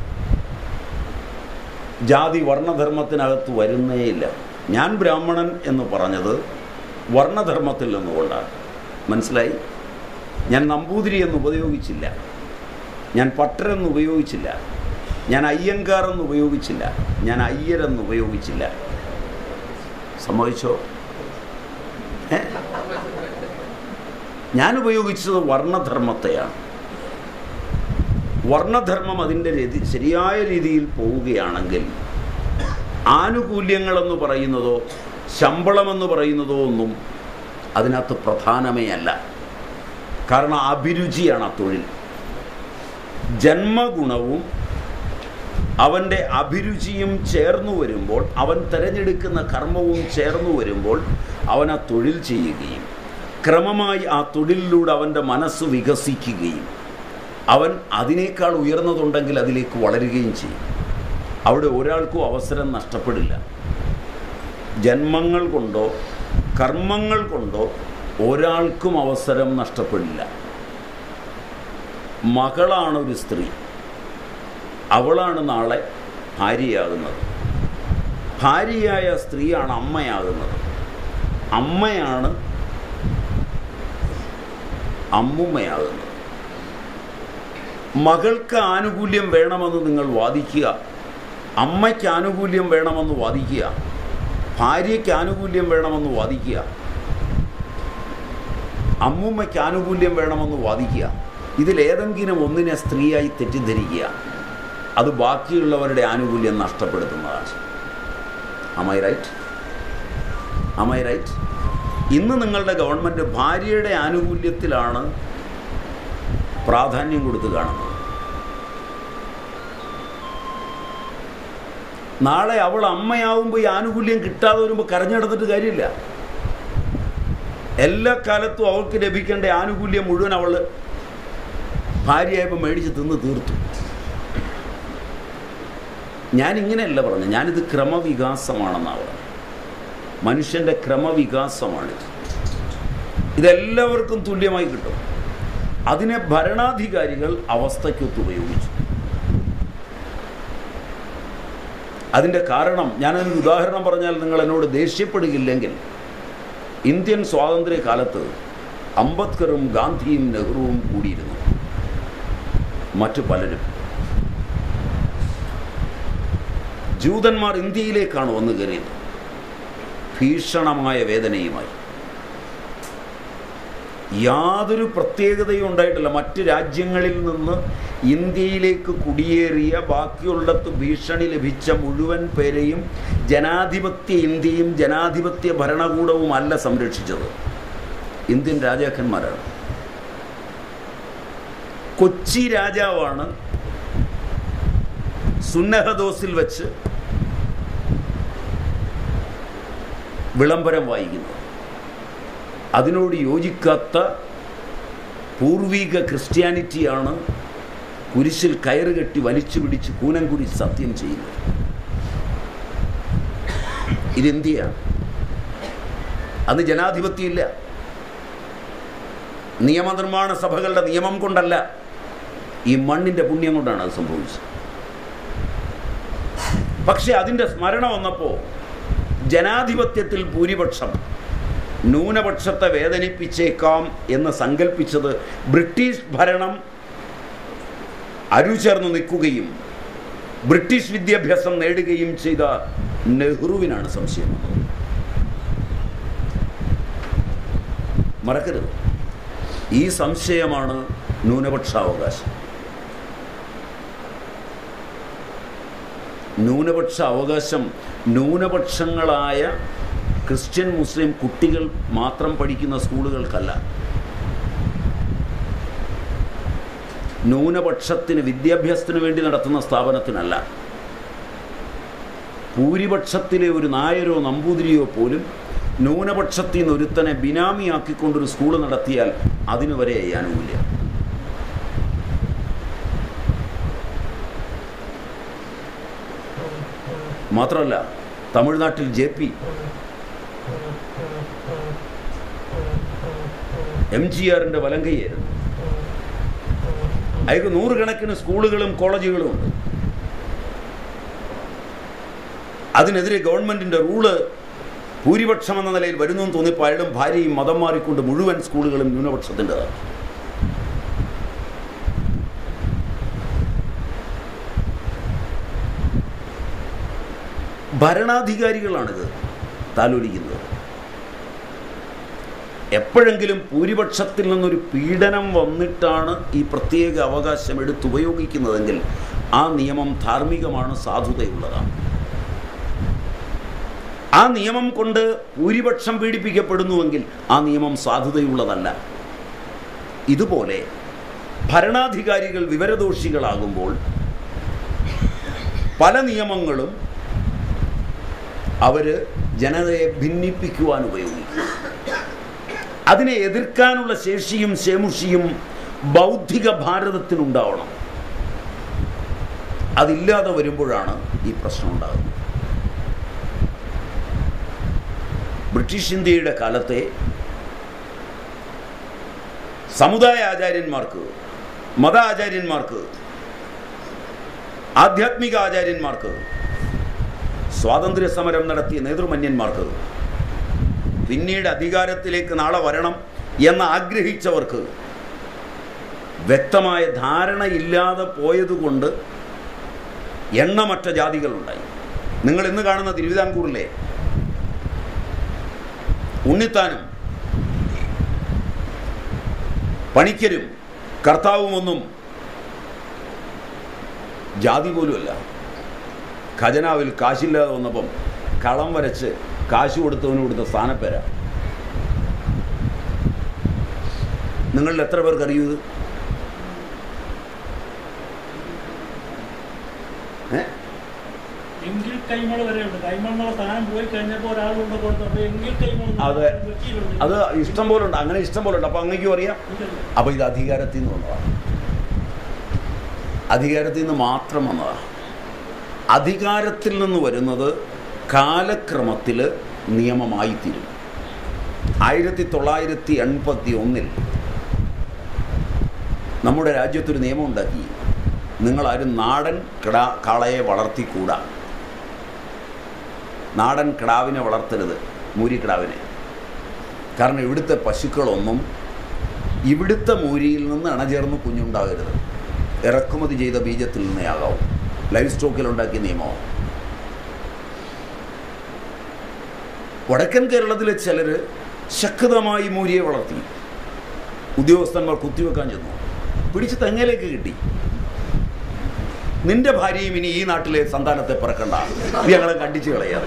ജാതി വർണ്ണധർമ്മത്തിനകത്ത് വരുന്നേയില്ല ഞാൻ ബ്രാഹ്മണൻ എന്ന് പറഞ്ഞത് വർണ്ണധർമ്മത്തിൽ നിന്നുകൊണ്ടാണ് മനസ്സിലായി ഞാൻ നമ്പൂതിരി എന്ന് ഉപയോഗിച്ചില്ല ഞാൻ പട്ടരെന്ന് ഉപയോഗിച്ചില്ല ഞാൻ അയ്യങ്കാർ എന്ന് ഉപയോഗിച്ചില്ല ഞാൻ അയ്യരെന്ന് ഉപയോഗിച്ചില്ല സമ്മതിച്ചോ ഏ? ഞാൻ ഉപയോഗിച്ചത് വർണ്ണധർമ്മത്തെയാണ് വർണ്ണധർമ്മം അതിൻ്റെ രീതി ശരിയായ രീതിയിൽ പോവുകയാണെങ്കിൽ ആനുകൂല്യങ്ങളെന്ന് പറയുന്നതോ ശമ്പളമെന്ന് പറയുന്നതോ ഒന്നും അതിനകത്ത് പ്രധാനമേ അല്ല കാരണം അഭിരുചിയാണ് ആ തൊഴിൽ ജന്മഗുണവും അവൻ്റെ അഭിരുചിയും ചേർന്നു വരുമ്പോൾ അവൻ തിരഞ്ഞെടുക്കുന്ന കർമ്മവും ചേർന്നു വരുമ്പോൾ അവൻ ആ തൊഴിൽ ചെയ്യുകയും ക്രമമായി ആ തൊഴിലിലൂടെ അവൻ്റെ മനസ്സ് വികസിക്കുകയും അവൻ അതിനേക്കാൾ ഉയർന്നതുണ്ടെങ്കിൽ അതിലേക്ക് വളരുകയും ചെയ്യും അവിടെ ഒരാൾക്കും അവസരം നഷ്ടപ്പെടില്ല ജന്മങ്ങൾ കൊണ്ടോ കർമ്മങ്ങൾ കൊണ്ടോ ഒരാൾക്കും അവസരം നഷ്ടപ്പെടില്ല മകളാണ് ഒരു സ്ത്രീ അവളാണ് നാളെ ഭാര്യയാകുന്നത് ഭാര്യയായ സ്ത്രീയാണ് അമ്മയാകുന്നത് അമ്മയാണ് അമ്മുമ്മയാകുന്നത് മകൾക്ക് ആനുകൂല്യം വേണമെന്ന് നിങ്ങൾ വാദിക്കുക അമ്മയ്ക്ക് ആനുകൂല്യം വേണമെന്ന് വാദിക്കുക ഭാര്യയ്ക്ക് ആനുകൂല്യം വേണമെന്ന് വാദിക്കുക അമ്മുമ്മയ്ക്ക് ആനുകൂല്യം വേണമെന്ന് വാദിക്കുക ഇതിലേതെങ്കിലും ഒന്നിനെ സ്ത്രീയായി തെറ്റിദ്ധരിക്കുക അത് ബാക്കിയുള്ളവരുടെ ആനുകൂല്യം നഷ്ടപ്പെടുത്തുന്നതാണ് അമൈ റൈറ്റ് അമൈ റൈറ്റ് ഇന്ന് നിങ്ങളുടെ ഗവൺമെൻറ് ഭാര്യയുടെ ആനുകൂല്യത്തിലാണ് പ്രാധാന്യം കൊടുത്ത് കാണുന്നത് നാളെ അവൾ അമ്മയാവുമ്പോൾ ഈ ആനുകൂല്യം കിട്ടാതെ വരുമ്പോൾ കരഞ്ഞെടുത്തിട്ട് കാര്യമില്ല എല്ലാ കാലത്തും അവൾക്ക് ലഭിക്കേണ്ട ആനുകൂല്യം മുഴുവൻ അവൾ ഭാര്യയായപ്പോൾ മേടിച്ച് തിന്ന് തീർത്തു ഞാനിങ്ങനെയല്ല പറഞ്ഞു ഞാനിത് ക്രമവികാസമാണെന്നാണ് പറഞ്ഞത് മനുഷ്യൻ്റെ ക്രമവികാസമാണിത് ഇതെല്ലാവർക്കും തുല്യമായി കിട്ടും അതിനെ ഭരണാധികാരികൾ അവസ്ഥയ്ക്കൊത്ത് ഉപയോഗിച്ചു അതിൻ്റെ കാരണം ഞാനൊരു ഉദാഹരണം പറഞ്ഞാൽ നിങ്ങൾ എന്നോട് ദേഷ്യപ്പെടുകയില്ലെങ്കിൽ ഇന്ത്യൻ സ്വാതന്ത്ര്യ കാലത്ത് അംബേദ്കറും ഗാന്ധിയും നെഹ്റുവും കൂടിയിരുന്നു മറ്റു പലരും ജൂതന്മാർ ഇന്ത്യയിലേക്കാണ് വന്നു കയറിയത് ഭീഷണമായ വേദനയുമായി യാതൊരു പ്രത്യേകതയും ഉണ്ടായിട്ടില്ല മറ്റ് രാജ്യങ്ങളിൽ നിന്ന് ഇന്ത്യയിലേക്ക് കുടിയേറിയ ബാക്കിയുള്ളിടത്ത് ഭീഷണി ലഭിച്ച മുഴുവൻ പേരെയും ജനാധിപത്യ ഇന്ത്യയും ജനാധിപത്യ ഭരണകൂടവും അല്ല സംരക്ഷിച്ചത് ഇന്ത്യൻ രാജാക്കന്മാരാണ് കൊച്ചി രാജാവാണ് സുന്നഹദോസിൽ വെച്ച് വിളംബരം വായിക്കുന്നത് അതിനോട് യോജിക്കാത്ത പൂർവീക ക്രിസ്ത്യാനിറ്റിയാണ് കുരിശിൽ കയറ് കെട്ടി വലിച്ചു പിടിച്ച് കൂനംകുടി സത്യം ചെയ്യുന്നത് ഇത് ഇന്ത്യയാണ് അന്ന് ജനാധിപത്യമില്ല നിയമനിർമ്മാണ സഭകളുടെ നിയമം കൊണ്ടല്ല ഈ മണ്ണിൻ്റെ പുണ്യം കൊണ്ടാണ് അത് സംഭവിച്ചത് പക്ഷെ അതിൻ്റെ സ്മരണ വന്നപ്പോൾ ജനാധിപത്യത്തിൽ ഭൂരിപക്ഷം ന്യൂനപക്ഷത്തെ വേദനിപ്പിച്ചേക്കാം എന്ന് സങ്കല്പിച്ചത് ബ്രിട്ടീഷ് ഭരണം അരുചേർന്ന് നിൽക്കുകയും ബ്രിട്ടീഷ് വിദ്യാഭ്യാസം നേടുകയും ചെയ്ത നെഹ്റുവിനാണ് സംശയം വന്നത് മറക്കരുത് ഈ സംശയമാണ് ന്യൂനപക്ഷാവകാശം ന്യൂനപക്ഷ അവകാശം ന്യൂനപക്ഷങ്ങളായ ക്രിസ്ത്യൻ മുസ്ലിം കുട്ടികൾ മാത്രം പഠിക്കുന്ന സ്കൂളുകൾക്കല്ല ന്യൂനപക്ഷത്തിന് വിദ്യാഭ്യാസത്തിന് വേണ്ടി നടത്തുന്ന സ്ഥാപനത്തിനല്ല ഭൂരിപക്ഷത്തിലെ ഒരു നായരോ നമ്പൂതിരിയോ പോലും ന്യൂനപക്ഷത്തിൽ നിന്ന് ഒരുത്തനെ ബിനാമിയാക്കിക്കൊണ്ടൊരു സ്കൂൾ നടത്തിയാൽ അതിനു വരെ ചെയ്യാനുമില്ല മാത്രമല്ല തമിഴ്നാട്ടിൽ ജെ പി എം ജി ആറിൻ്റെ വലങ്കയായിരുന്നു അയാൾക്ക് നൂറുകണക്കിന് സ്കൂളുകളും കോളേജുകളും ഉണ്ട് അതിനെതിരെ ഗവൺമെൻറ്റിൻ്റെ റൂള് ഭൂരിപക്ഷം എന്ന നിലയിൽ വരുന്നു എന്ന് തോന്നിയപ്പോൾ അയാളും ഭാര്യയും മതം മാറിക്കൊണ്ട് മുഴുവൻ സ്കൂളുകളും ന്യൂനപക്ഷത്തിൻ്റെതാണ് ഭരണാധികാരികളാണിത് താലോലിക്കുന്നത് എപ്പോഴെങ്കിലും ഭൂരിപക്ഷത്തിൽ നിന്നൊരു പീഡനം വന്നിട്ടാണ് ഈ പ്രത്യേക അവകാശം എടുത്തുപയോഗിക്കുന്നതെങ്കിൽ ആ നിയമം ധാർമ്മികമാണ് സാധുതയുള്ളതാണ് ആ നിയമം കൊണ്ട് ഭൂരിപക്ഷം പീഡിപ്പിക്കപ്പെടുന്നുവെങ്കിൽ ആ നിയമം സാധുതയുള്ളതല്ല ഇതുപോലെ ഭരണാധികാരികൾ വിവരദോഷികളാകുമ്പോൾ പല നിയമങ്ങളും അവർ ജനതയെ ഭിന്നിപ്പിക്കുവാൻ ഉപയോഗിക്കും അതിനെ എതിർക്കാനുള്ള ശേഷിയും ശേമുഷിയും ബൗദ്ധിക ഭാരതത്തിനുണ്ടാവണം അതില്ലാതെ വരുമ്പോഴാണ് ഈ പ്രശ്നം ഉണ്ടാകുന്നത് ബ്രിട്ടീഷ് ഇന്ത്യയുടെ കാലത്തെ സമുദായ ആചാര്യന്മാർക്ക് മത ആചാര്യന്മാർക്ക് ആധ്യാത്മിക ആചാര്യന്മാർക്ക് സ്വാതന്ത്ര്യ സമരം നടത്തിയ നേതൃമന്യന്മാർക്ക് പിന്നീട് അധികാരത്തിലേക്ക് നാളെ വരണം എന്ന് ആഗ്രഹിച്ചവർക്ക് വ്യക്തമായ ധാരണയില്ലാതെ പോയതുകൊണ്ട് എണ്ണമറ്റ ജാതികളുണ്ടായി നിങ്ങൾ ഇന്ന് കാണുന്ന തിരുവിതാംകൂറിലെ ഉണ്ണിത്താനും പണിക്കരും കർത്താവുമൊന്നും ജാതി പോലുമല്ല ഖജനാവിൽ കാശില്ലാതെ വന്നപ്പം കളം വരച്ച് കാശ് കൊടുത്തവന് കൊടുത്ത സ്ഥാനപ്പേര നിങ്ങളിൽ എത്ര പേർക്ക് അറിയൂ ഇത് ഏ? എങ്കിൽ കൈമൾ വരെയുണ്ട് കൈമൾ എന്നുള്ള സ്ഥാനം പോയി കഴിഞ്ഞപ്പോൾ ഒരാളുണ്ട് കൊടുത്തു അപ്പൊ എങ്കിൽ കൈമൾ എന്ന് അതെ. കൊച്ചിയിലുണ്ട്. അത് ഇഷ്ടം പോലെ ഉണ്ട് അങ്ങനെ ഇഷ്ടം പോലെ ഉണ്ട് അപ്പം അങ്ങേക്കും അറിയാം ഉണ്ടല്ലോ. അപ്പോൾ ഇത് അധികാരത്തിൽ നിന്ന് വന്നതാണ് അധികാരത്തിൽ നിന്ന് മാത്രം വന്നതാണ് അധികാരത്തിൽ നിന്ന് വരുന്നത് കാലക്രമത്തിൽ നിയമമായിത്തീരും ആയിരത്തി തൊള്ളായിരത്തി എൺപത്തി ഒന്നിൽ നമ്മുടെ രാജ്യത്തൊരു നിയമം ഉണ്ടാക്കി നിങ്ങളാരും നാടൻ കിടാ കാളയെ വളർത്തിക്കൂടാ നാടൻ കിടാവിനെ വളർത്തരുത് മൂരിക്കിടാവിനെ കാരണം ഇവിടുത്തെ പശുക്കളൊന്നും ഇവിടുത്തെ മൂരിയിൽ നിന്ന് അണചേർന്ന് കുഞ്ഞുണ്ടാകരുത് ഇറക്കുമതി ചെയ്ത ബീജത്തിൽ നിന്നേ ആകാവും ലൈഫ് സ്റ്റോക്കിൽ ഉണ്ടാക്കിയ നിയമമാണ് വടക്കൻ കേരളത്തിലെ ചിലർ ശക്തമായി മൂരിയെ വളർത്തി ഉദ്യോഗസ്ഥന്മാർ കുത്തിവെക്കാൻ ചെന്നു പിടിച്ച് തെങ്ങയിലേക്ക് കിട്ടി നിന്റെ ഭാര്യയും ഇനി ഈ നാട്ടിലെ സന്താനത്തെ പിറക്കണ്ട ഇത് ഞങ്ങളെ കണ്ടിച്ച് കളയാതെ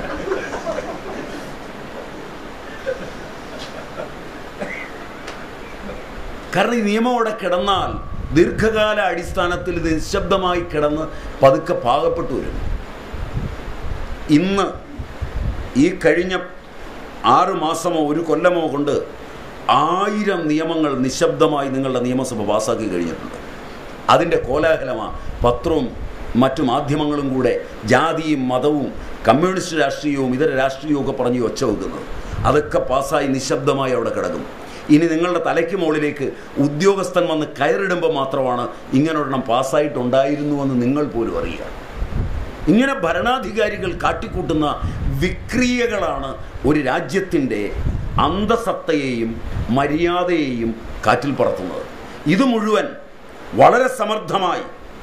കാരണം ഈ നിയമം അവിടെ കിടന്നാൽ ദീർഘകാല അടിസ്ഥാനത്തിൽ ഇത് നിശബ്ദമായി കിടന്ന് പതുക്കെ പാകപ്പെട്ടു വരും ഇന്ന് ഈ കഴിഞ്ഞ ആറ് മാസമോ ഒരു കൊല്ലമോ കൊണ്ട് ആയിരം നിയമങ്ങൾ നിശബ്ദമായി നിങ്ങളുടെ നിയമസഭ പാസ്സാക്കി കഴിഞ്ഞിട്ടുണ്ട് അതിൻ്റെ കോലാഹലമാണ് പത്രവും മറ്റു മാധ്യമങ്ങളും കൂടെ ജാതിയും മതവും കമ്മ്യൂണിസ്റ്റ് രാഷ്ട്രീയവും ഇതര രാഷ്ട്രീയവും ഒക്കെ പറഞ്ഞ് ഒച്ച വെക്കുന്നത് അതൊക്കെ പാസ്സായി നിശബ്ദമായി അവിടെ കിടക്കും ഇനി നിങ്ങളുടെ തലയ്ക്ക് മുകളിലേക്ക് ഉദ്യോഗസ്ഥൻ വന്ന് കയറിടുമ്പോൾ മാത്രമാണ് ഇങ്ങനൊരെണ്ണം പാസ്സായിട്ടുണ്ടായിരുന്നുവെന്ന് നിങ്ങൾ പോലും അറിയുക ഇങ്ങനെ ഭരണാധികാരികൾ കാട്ടിക്കൂട്ടുന്ന വിക്രിയകളാണ് ഒരു രാജ്യത്തിൻ്റെ അന്തസത്തയെയും മര്യാദയെയും കാറ്റിൽ പറത്തുന്നത് ഇത് മുഴുവൻ വളരെ സമർത്ഥമായി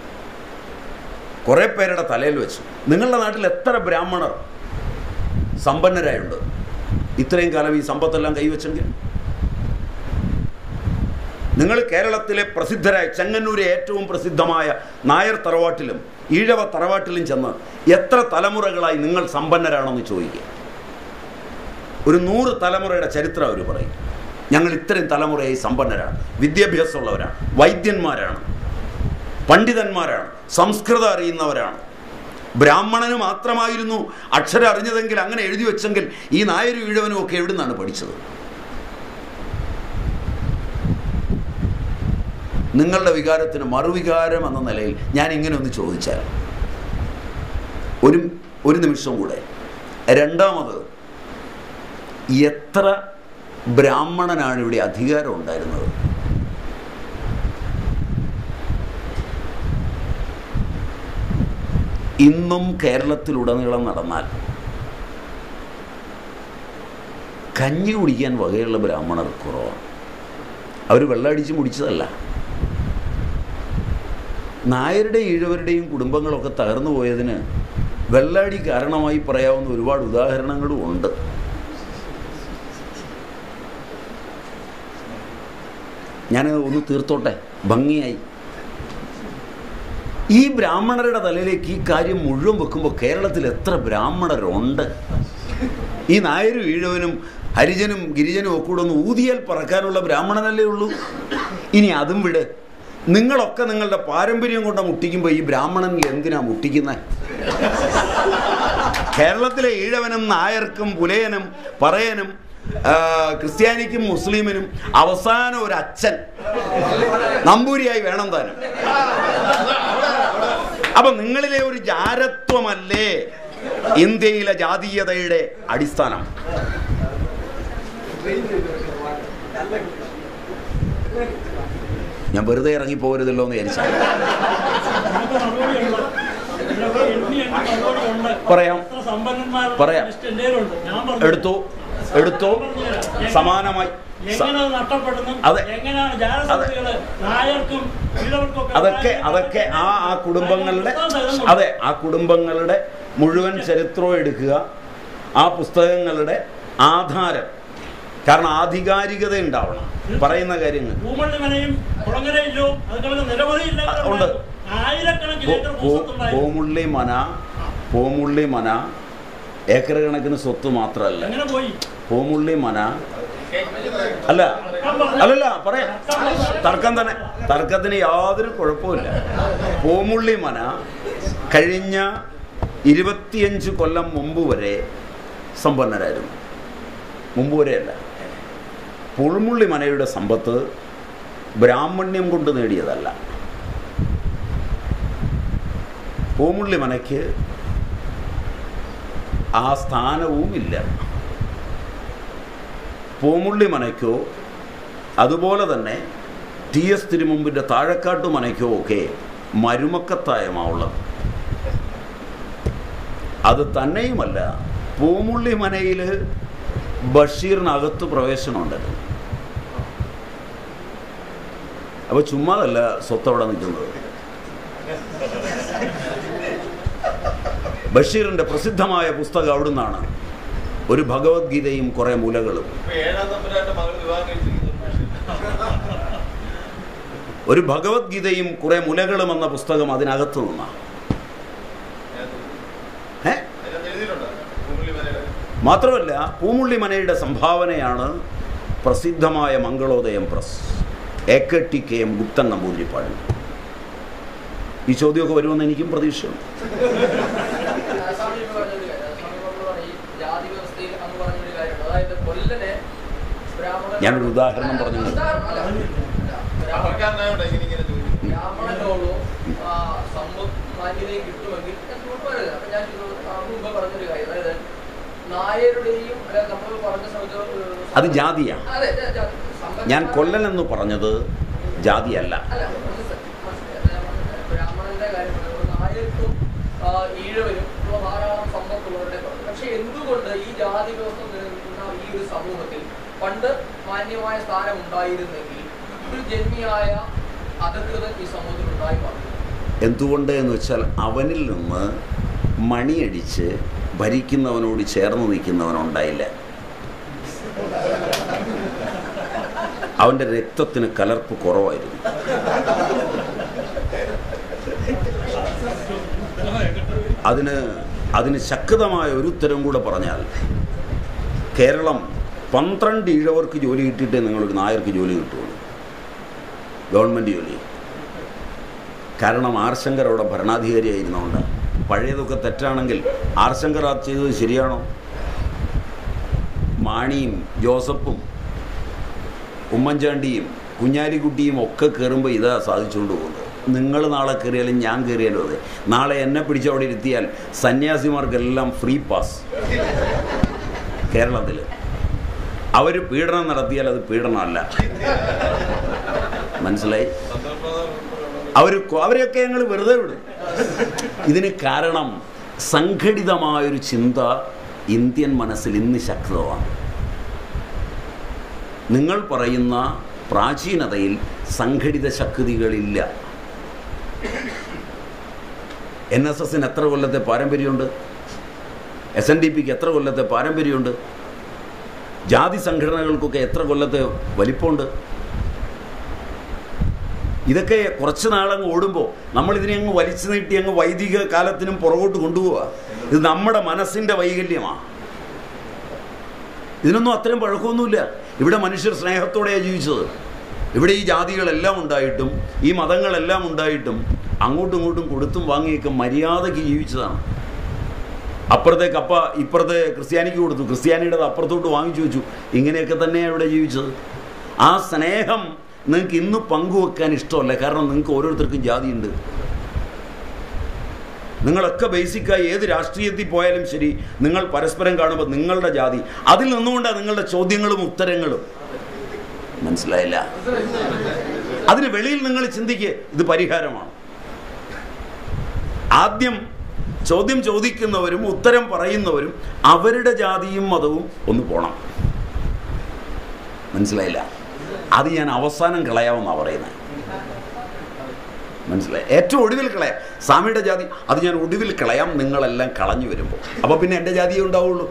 കുറേ പേരുടെ തലയിൽ വെച്ചു നിങ്ങളുടെ നാട്ടിൽ എത്ര ബ്രാഹ്മണർ സമ്പന്നരായുണ്ട് ഇത്രയും കാലം ഈ സമ്പത്തെല്ലാം കൈവച്ചെങ്കിൽ നിങ്ങൾ കേരളത്തിലെ പ്രസിദ്ധരായ ചെങ്ങന്നൂരെ ഏറ്റവും പ്രസിദ്ധമായ നായർ തറവാട്ടിലും ഈഴവ തറവാട്ടിലും ചെന്ന് എത്ര തലമുറകളായി നിങ്ങൾ സമ്പന്നരാണെന്ന് ചോദിക്കുക ഒരു നൂറ് തലമുറയുടെ ചരിത്രം അവർ പറയും ഞങ്ങൾ ഇത്രയും തലമുറയായി സമ്പന്നരാണ് വിദ്യാഭ്യാസമുള്ളവരാണ് വൈദ്യന്മാരാണ് പണ്ഡിതന്മാരാണ് സംസ്കൃതം അറിയുന്നവരാണ് ബ്രാഹ്മണന് മാത്രമായിരുന്നു അക്ഷരം അറിഞ്ഞതെങ്കിൽ അങ്ങനെ എഴുതി വെച്ചെങ്കിൽ ഈ നായരും ഈഴവനും ഒക്കെ എവിടെ നിന്നാണ് പഠിച്ചത് നിങ്ങളുടെ വികാരത്തിന് മറുവികാരം എന്ന നിലയിൽ ഞാൻ ഇങ്ങനെ ഒന്ന് ചോദിച്ചാൽ ഒരു ഒരു നിമിഷം കൂടെ രണ്ടാമത് എത്ര ബ്രാഹ്മണനാണ് ഇവിടെ അധികാരം ഉണ്ടായിരുന്നത് ഇന്നും കേരളത്തിലുടനീളം നടന്നാൽ കഞ്ഞി കുടിക്കാൻ വകയുള്ള ബ്രാഹ്മണർ കുറവാണ് അവർ വെള്ളമടിച്ച് മുടിച്ചതല്ല നായരുടെ ഈഴവരുടെയും കുടുംബങ്ങളൊക്കെ തകർന്നു പോയതിന് വെള്ളാടി കാരണമായി പറയാവുന്ന ഒരുപാട് ഉദാഹരണങ്ങളും ഉണ്ട് ഞാൻ ഒന്ന് തീർത്തോട്ടെ ഭംഗിയായി ഈ ബ്രാഹ്മണരുടെ തലയിലേക്ക് ഈ കാര്യം മുഴുവൻ വെക്കുമ്പോൾ കേരളത്തിൽ എത്ര ബ്രാഹ്മണരുണ്ട് ഈ നായരും ഈഴവനും ഹരിജനും ഗിരിജനും ഒക്കെ കൂടെ ഒന്ന് ഊതിയാൽ പറക്കാനുള്ള ബ്രാഹ്മണനല്ലേ ഉള്ളൂ ഇനി അതും വിട് നിങ്ങളൊക്കെ നിങ്ങളുടെ പാരമ്പര്യം കൊണ്ട് മുട്ടിക്കുമ്പോൾ ഈ ബ്രാഹ്മണൻ എന്തിനാ മുട്ടിക്കുന്നത് കേരളത്തിലെ ഈഴവനും നായർക്കും പുലയനും പറയനും ആ, ക്രിസ്ത്യാനിക്കും മുസ്ലിമിനും അവസാനം ഒരു അച്ഛൻ നമ്പൂരിയായി വേണം താനും അപ്പൊ നിങ്ങളിലെ ഒരു ജാരത്വമല്ലേ ഇന്ത്യയിലെ ജാതീയതയുടെ അടിസ്ഥാനം ഞാൻ വെറുതെ ഇറങ്ങി പോകരുതല്ലോ എന്ന് വിചാരിച്ചു നമുക്ക് മറുപടിയുണ്ട്. ഇതിലൊക്കെ എണ്ണി എണ്ണി മറുപടിയുണ്ട്. പറയാം. എത്ര സമ്പന്നന്മാരുടെ പറയാം. ലിസ്റ്റ് എൻ്റെ കയ്യിലുണ്ട്. ഞാൻ പറഞ്ഞു. എടുത്തു എടുത്തു സമാനമായി സ- എങ്ങനെ അത് നഷ്ടപ്പെടുന്നു അതെ. എങ്ങനെയാണ് ജാലസമിതികള് നായർക്കും ഈഴവർക്കും ഒക്കെ അതൊക്കെ അതൊക്കെ ആ ആ കുടുംബങ്ങളുടെ അതെ ആ കുടുംബങ്ങളുടെ മുഴുവൻ ചരിത്രവും എടുക്കുക ആ പുസ്തകങ്ങളുടെ ആധാരം കാരണം ആധികാരികത ഉണ്ടാവണം പറയുന്ന കാര്യങ്ങൾ പൂമള്ളി മനയും കുളങ്ങരയില്ലോ അതുപോലെ നിരവധി ഇല്ലങ്ങൾ ഉണ്ട്. ഉണ്ടായിരുന്നു. ആയിരക്കണക്കിന് പോ- ഏക്കർ പോ- ഭൂസ്വത്തുണ്ടായിരുന്നു. പോമുള്ളി മന പോമുള്ളി മന ഏക്കർ കണക്കിന് സ്വത്ത് മാത്രമല്ല എങ്ങനെ പോയി പോമുള്ളി മന അല്ല അല്ലല്ല പറയാം തർക്കം തന്നെ തർക്കത്തിന് യാതൊരു കുഴപ്പമില്ല പോമുള്ളി മന കഴിഞ്ഞ ഇരുപത്തിയഞ്ച് കൊല്ലം മുമ്പ് വരെ സമ്പന്നരായിരുന്നു മുമ്പ് വരെയല്ല പുൾമുള്ളി മനയുടെ സമ്പത്ത് ബ്രാഹ്മണ്യം കൊണ്ട് നേടിയതല്ല പൂമുള്ളി മനയ്ക്ക് ആ സ്ഥാനവും ഇല്ല പൂമുള്ളി മനയ്ക്കോ അതുപോലെ തന്നെ ടി എസ് തിരുമുമ്പിൻ്റെ താഴക്കാട്ടു മനയ്ക്കോ ഒക്കെ മരുമക്കത്തായമാവുള്ളത് അത് തന്നെയുമല്ല പൂമുള്ളി മനയിൽ ബഷീറിനകത്ത് പ്രവേശനമുണ്ടായിരുന്നു അപ്പോൾ ചുമ്മാതല്ല സ്വത്ത് അവിടെ നിൽക്കുന്നത് ബഷീറിൻ്റെ പ്രസിദ്ധമായ പുസ്തകം അവിടുന്നാണ് ഒരു ഭഗവത്ഗീതയും കുറേ മൂലകളും ഇപ്പൊ ഏഴാം തമ്പുരാന്റെ മകൾ വിവാഹം കഴിച്ചിരിക്കുന്നു ഒരു ഭഗവത്ഗീതയും കുറേ മുലകളും എന്ന പുസ്തകം അതിനകത്ത് നിന്നാണ് ഏ അതിനകത്ത് എഴുതിയിട്ടുണ്ടോ ഭൂമിലി വരെ മാത്രമല്ല പൂമുള്ളി മനയുടെ സംഭാവനയാണ് പ്രസിദ്ധമായ Mangalodayam press A K T K M Guptan Namboothiripad ഈ ചോദ്യമൊക്കെ വരുമെന്ന് എനിക്കും പ്രതീക്ഷയുണ്ട് സ്വാമി പറഞ്ഞൊരു കാര്യം, സ്വാമി ഇപ്പോൾ പറഞ്ഞ ഈ ജാതി വ്യവസ്ഥയിൽ അങ്ങ് പറഞ്ഞൊരു കാര്യമുണ്ട് അതായത് കൊല്ലനെ ബ്രാഹ്മണൻ ഞാനൊരു ഉദാഹരണം അല്ല, പറഞ്ഞു. ഉദാഹരണം അല്ല. അല്ല, ബ്രാഹ്മണൻ പത്രക്കാരനായോണ്ടാ ഇങ്ങനെ ഇങ്ങനെ ചോദിക്കുന്നത് ബ്രാഹ്മണനോടോ ആ, സമ്പത്ത് മാന്യതയും കിട്ടുമെങ്കിൽ എന്തുകൊണ്ട് പറയില്ല അപ്പൊ ഞാൻ ഇത് ആ മുമ്പ് പറഞ്ഞൊരു കാര്യം അതായത് നായരുടെയും അല്ല നമ്മൾ പറഞ്ഞ സമയത്ത് അത് ജാതിയാ അതെ ജാ- ജാ- സമ്പന്നന്മാരുടെ- ഞാൻ കൊല്ലൻ എന്ന് പറഞ്ഞത് ജാതിയല്ല അല്ല മനസ്സിലായി, മനസ്സിലായി. അത് ഞാൻ പറഞ്ഞത് ബ്രാഹ്മണന്റെ കാര്യം പറഞ്ഞത് നായർക്കും ആ, ഈഴവരും ഉള്ള ധാരാളം സമ്പത്തുള്ളവരുടെ പറഞ്ഞു പക്ഷെ എന്തുകൊണ്ട് ഈ ജാതി വ്യവസ്ഥ നിലനിൽക്കുന്ന ഈ ഒരു സമൂഹത്തിൽ പണ്ട് മാന്യമായ സ്ഥാനം ഉണ്ടായിരുന്നെങ്കിൽ ഒരു ജന്മിയായ അധകൃതൻ ഈ സമൂഹത്തിൽ ഉണ്ടായി മാറി എന്തുകൊണ്ട് എന്ന് വെച്ചാൽ അവനിൽ നിന്ന് മണിയടിച്ച് ഭരിക്കുന്നവനോട് ചേർന്ന് നിൽക്കുന്നവനുണ്ടായില്ല അവൻ്റെ രക്തത്തിന് കലർപ്പ് കുറവായിരുന്നു അതിന് അതിന് ശക്തമായ ഒരു ഉത്തരം കൂടെ പറഞ്ഞാൽ കേരളം പന്ത്രണ്ട് ഈഴവർക്ക് ജോലി കിട്ടിയിട്ടേ നിങ്ങളൊരു നായർക്ക് ജോലി കിട്ടുള്ളൂ ഗവൺമെൻറ് ജോലി കാരണം ആർ ശങ്കർ അവിടെ ഭരണാധികാരിയായിരുന്നതുകൊണ്ട് പഴയതൊക്കെ തെറ്റാണെങ്കിൽ ആർ ശങ്കർ അത് ചെയ്തത് ശരിയാണോ മാണിയും ജോസഫും ഉമ്മൻചാണ്ടിയും കുഞ്ഞാലിക്കുട്ടിയും ഒക്കെ കയറുമ്പോൾ ഇതാ സാധിച്ചുകൊണ്ട് പോകുന്നത് നിങ്ങൾ നാളെ കയറിയാലും ഞാൻ കയറിയാലും അതെ നാളെ എന്നെ പിടിച്ച് അവിടെ ഇരുത്തിയാൽ സന്യാസിമാർക്കെല്ലാം ഫ്രീ പാസ് കേരളത്തിൽ അവർ പീഡനം നടത്തിയാൽ അത് പീഡനമല്ല മനസ്സിലായി അവർ അവരെയൊക്കെ ഞങ്ങൾ വെറുതെ വിടും ഇതിന് കാരണം സംഘടിതമായൊരു ചിന്ത ഇന്ത്യൻ മനസ്സിൽ ഇന്ന് ശക്തമാണ് നിങ്ങൾ പറയുന്ന പ്രാചീനതയിൽ സംഘടിത ശക്തികളില്ല എൻ എസ് എസിന് എത്ര കൊല്ലത്തെ പാരമ്പര്യമുണ്ട് എസ് എൻ ഡി പിക്ക് എത്ര കൊല്ലത്തെ പാരമ്പര്യമുണ്ട് ജാതി സംഘടനകൾക്കൊക്കെ എത്ര കൊല്ലത്തെ വലിപ്പമുണ്ട് ഇതൊക്കെ കുറച്ച് നാളങ്ങ് ഓടുമ്പോൾ നമ്മളിതിനെ അങ്ങ് വലിച്ചു നീട്ടി അങ്ങ് വൈദിക കാലത്തിനും പുറകോട്ട് കൊണ്ടുപോവുക ഇത് നമ്മുടെ മനസ്സിൻ്റെ വൈകല്യമാണ് ഇതിനൊന്നും അത്രയും പഴക്കമൊന്നുമില്ല ഇവിടെ മനുഷ്യർ സ്നേഹത്തോടെയാണ് ജീവിച്ചത് ഇവിടെ ഈ ജാതികളെല്ലാം ഉണ്ടായിട്ടും ഈ മതങ്ങളെല്ലാം ഉണ്ടായിട്ടും അങ്ങോട്ടും ഇങ്ങോട്ടും കൊടുത്തും വാങ്ങിയൊക്കെ മര്യാദയ്ക്ക് ജീവിച്ചതാണ് അപ്പുറത്തെ കപ്പ ഇപ്പുറത്തെ ക്രിസ്ത്യാനിക്ക് കൊടുത്തു ക്രിസ്ത്യാനിയുടെ അപ്പുറത്തോട്ട് വാങ്ങിച്ചു വെച്ചു ഇങ്ങനെയൊക്കെ തന്നെയാണ് ഇവിടെ ജീവിച്ചത് ആ സ്നേഹം നിങ്ങൾക്ക് ഇന്ന് പങ്കുവെക്കാൻ ഇഷ്ടമല്ല കാരണം നിങ്ങൾക്ക് ഓരോരുത്തർക്കും ജാതിയുണ്ട് നിങ്ങളൊക്കെ ബേസിക്കായി ഏത് രാഷ്ട്രീയത്തിൽ പോയാലും ശരി നിങ്ങൾ പരസ്പരം കാണുമ്പോൾ നിങ്ങളുടെ ജാതി അതിൽ നിന്നുകൊണ്ടാണ് നിങ്ങളുടെ ചോദ്യങ്ങളും ഉത്തരങ്ങളും മനസ്സിലായില്ല അതിന് വെളിയിൽ നിങ്ങൾ ചിന്തിക്കുക ഇത് പരിഹാരമാണ് ആദ്യം ചോദ്യം ചോദിക്കുന്നവരും ഉത്തരം പറയുന്നവരും അവരുടെ ജാതിയും മതവും ഒന്ന് പോണം മനസ്സിലായില്ല അത് ഞാൻ അവസാനം കളയാമെന്നാണ് പറയുന്നത് മനസ്സിലായി ഏറ്റവും ഒടുവിൽ കളയാം സ്വാമിയുടെ ജാതി അത് ഞാൻ ഒടുവിൽ കളയാം നിങ്ങളെല്ലാം കളഞ്ഞു വരുമ്പോൾ അപ്പോൾ പിന്നെ എൻ്റെ ജാതിയേ ഉണ്ടാവുള്ളൂ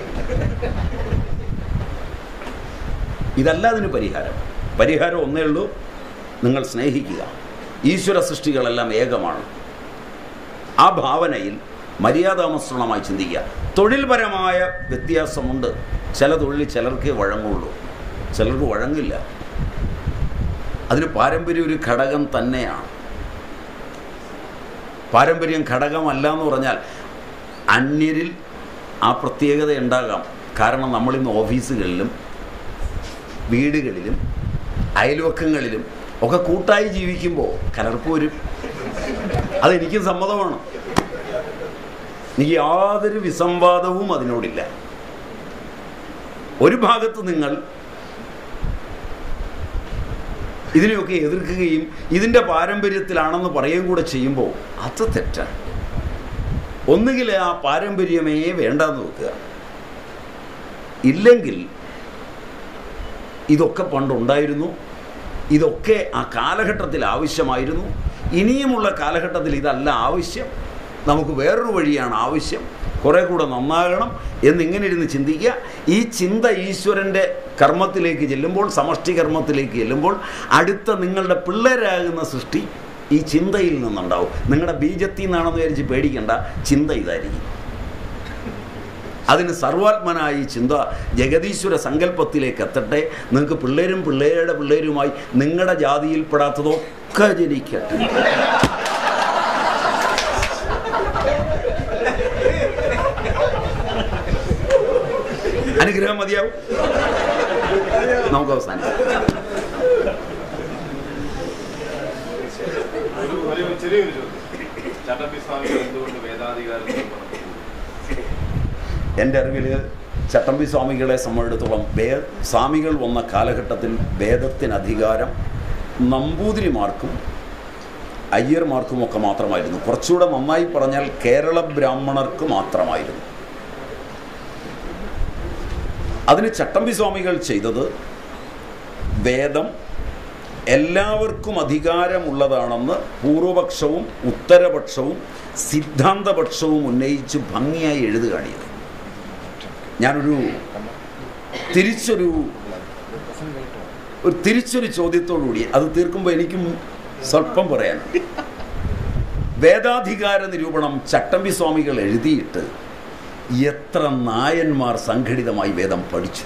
ഇതല്ല അതിന് പരിഹാരം പരിഹാരം ഒന്നേ ഉള്ളൂ നിങ്ങൾ സ്നേഹിക്കുക ഈശ്വര സൃഷ്ടികളെല്ലാം ഏകമാണ് ആ ഭാവനയിൽ മര്യാദാമസൃണമായി ചിന്തിക്കുക തൊഴിൽപരമായ വ്യത്യാസമുണ്ട് ചില തൊഴിൽ ചിലർക്കേ വഴങ്ങുള്ളൂ ചിലർക്ക് വഴങ്ങില്ല അതിന് പാരമ്പര്യം ഒരു ഘടകം തന്നെയാണ് പാരമ്പര്യം ഘടകമല്ല എന്ന് പറഞ്ഞാൽ അന്യരിൽ ആ പ്രത്യേകത ഉണ്ടാകാം കാരണം നമ്മളിന്ന് ഓഫീസുകളിലും വീടുകളിലും അയൽവക്കങ്ങളിലും ഒക്കെ കൂട്ടായി ജീവിക്കുമ്പോൾ കലർപ്പ് വരും അതെനിക്കും സമ്മതമാണ് എനിക്ക് യാതൊരു വിസംവാദവും അതിനോടില്ല ഒരു ഭാഗത്ത് നിങ്ങൾ ഇതിനെയൊക്കെ എതിർക്കുകയും ഇതിൻ്റെ പാരമ്പര്യത്തിലാണെന്ന് പറയുകയും കൂടെ ചെയ്യുമ്പോൾ അത് തെറ്റാണ് ഒന്നുകിൽ ആ പാരമ്പര്യമേ വേണ്ടെന്ന് വെക്കുക ഇല്ലെങ്കിൽ ഇതൊക്കെ പണ്ടുണ്ടായിരുന്നു ഇതൊക്കെ ആ കാലഘട്ടത്തിൽ ആവശ്യമായിരുന്നു ഇനിയുമുള്ള കാലഘട്ടത്തിൽ ഇതല്ല ആവശ്യം നമുക്ക് വേറൊരു വഴിയാണ് ആവശ്യം കുറേ കൂടെ നന്നാകണം എന്നിങ്ങനെ ഇരുന്ന് ചിന്തിക്കുക ഈ ചിന്ത ഈശ്വരൻ്റെ കർമ്മത്തിലേക്ക് ചെല്ലുമ്പോൾ സമഷ്ടി കർമ്മത്തിലേക്ക് ചെല്ലുമ്പോൾ അടുത്ത നിങ്ങളുടെ പിള്ളേരാകുന്ന സൃഷ്ടി ഈ ചിന്തയിൽ നിന്നുണ്ടാവും നിങ്ങളുടെ ബീജത്തിൽ നിന്നാണെന്ന് വിചാരിച്ച് പേടിക്കേണ്ട ചിന്ത ഇതായിരിക്കും അതിന് സർവാത്മനായ ഈ ചിന്ത ജഗതീശ്വര സങ്കല്പത്തിലേക്ക് എത്തട്ടെ നിങ്ങൾക്ക് പിള്ളേരും പിള്ളേരുടെ പിള്ളേരുമായി നിങ്ങളുടെ ജാതിയിൽപ്പെടാത്തതൊക്കെ ജനിക്കട്ടെ അനുഗ്രഹം അനുഗ്രഹം മതിയാവും നമുക്ക് അവസാനിക്കാം ഒരു ഒരു ചെറിയൊരു ചോദ്യം ചട്ടമ്പി സ്വാമികൾ എന്തുകൊണ്ട് വേദാധികാരം എൻ്റെ അറിവിൽ ചട്ടമ്പി സ്വാമികളെ സംബന്ധിച്ചിടത്തോളം വേ സ്വാമികൾ വന്ന കാലഘട്ടത്തിൽ വേദത്തിന് അധികാരം നമ്പൂതിരിമാർക്കും അയ്യർമാർക്കും ഒക്കെ മാത്രമായിരുന്നു കുറച്ചുകൂടെ നന്നായി പറഞ്ഞാൽ കേരള ബ്രാഹ്മണർക്ക് മാത്രമായിരുന്നു അതിന് ചട്ടമ്പി സ്വാമികൾ ചെയ്തത് വേദം എല്ലാവർക്കും അധികാരമുള്ളതാണെന്ന് പൂർവപക്ഷവും ഉത്തരപക്ഷവും സിദ്ധാന്തപക്ഷവും ഉന്നയിച്ച് ഭംഗിയായി എഴുതുകയാണ് ചെയ്തത് ഞാനൊരു തിരിച്ചൊരു ഒരു തിരിച്ചൊരു ചോദ്യത്തോടുകൂടി അത് തീർക്കുമ്പോൾ എനിക്കും സ്വല്പം പറയാൻ വേദാധികാര നിരൂപണം ചട്ടമ്പി സ്വാമികൾ എഴുതിയിട്ട് എത്ര നായന്മാർ സംഘടിതമായി വേദം പഠിച്ചു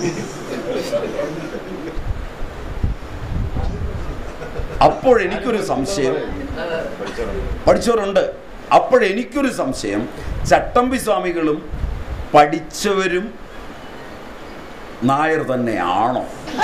അപ്പോഴെനിക്കൊരു സംശയം പഠിച്ചവരുണ്ട് അപ്പോഴെനിക്കൊരു സംശയം ചട്ടമ്പി സ്വാമികളും പഠിച്ചവരും നായർ തന്നെയാണോ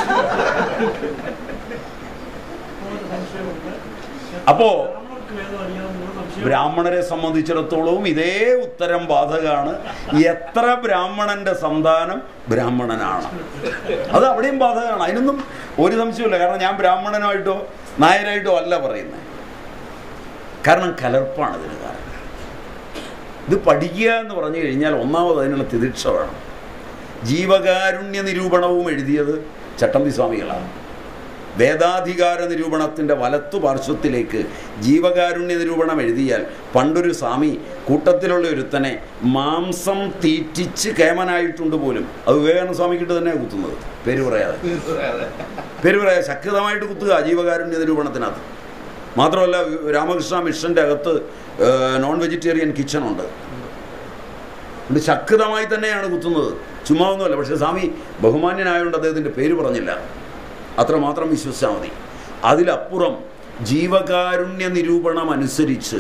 ഒരു സംശയമുണ്ട് അപ്പോ ബ്രാഹ്മണർക്ക് വേദം അറിയാവുന്ന സംശയം ബ്രാഹ്മണരെ സംബന്ധിച്ചിടത്തോളവും ഇതേ ഉത്തരം ബാധകമാണ് എത്ര ബ്രാഹ്മണന്റെ സന്താനം ബ്രാഹ്മണനാണ് അത് അവിടെയും ബാധകമാണ് അതിനൊന്നും ഒരു സംശയമില്ല കാരണം ഞാൻ ബ്രാഹ്മണനായിട്ടോ നായരായിട്ടോ അല്ല പറയുന്നത് കാരണം കലർപ്പാണ് ഇതിന് കാരണം ഇത് പഠിക്കുക എന്ന് പറഞ്ഞു കഴിഞ്ഞാൽ ഒന്നാമത് അതിനുള്ള തിദിക്ഷ വേണം ജീവകാരുണ്യ നിരൂപണവും എഴുതിയത് ചട്ടമ്പി സ്വാമികളാണ് വേദാധികാര നിരൂപണത്തിൻ്റെ വലത്തു പാർശ്വത്തിലേക്ക് ജീവകാരുണ്യ നിരൂപണം എഴുതിയാൽ പണ്ടൊരു സ്വാമി കൂട്ടത്തിലുള്ള ഒരുത്തനെ മാംസം തീറ്റിച്ച് കേമനായിട്ടുണ്ട് പോലും അത് വിവേകാനന്ദ സ്വാമിക്കിട്ട് തന്നെ കുത്തുന്നത് പേര് പറയാതെ പേര് പറയാതെ ശക്തമായിട്ട് കുത്തുക ജീവകാരുണ്യ നിരൂപണത്തിനകത്ത് മാത്രമല്ല രാമകൃഷ്ണ മിഷൻ്റെ അകത്ത് നോൺ വെജിറ്റേറിയൻ കിച്ചൺ ഉണ്ട് ഇത് ശക്തമായി തന്നെയാണ് കുത്തുന്നത് ചുമ്മാ ഒന്നുമല്ല പക്ഷേ സ്വാമി ബഹുമാന്യനായതുകൊണ്ട് അദ്ദേഹത്തിൻ്റെ പേര് പറഞ്ഞില്ല അത്രമാത്രം വിശ്വസിച്ചാൽ മതി അതിലപ്പുറം ജീവകാരുണ്യ നിരൂപണം അനുസരിച്ച്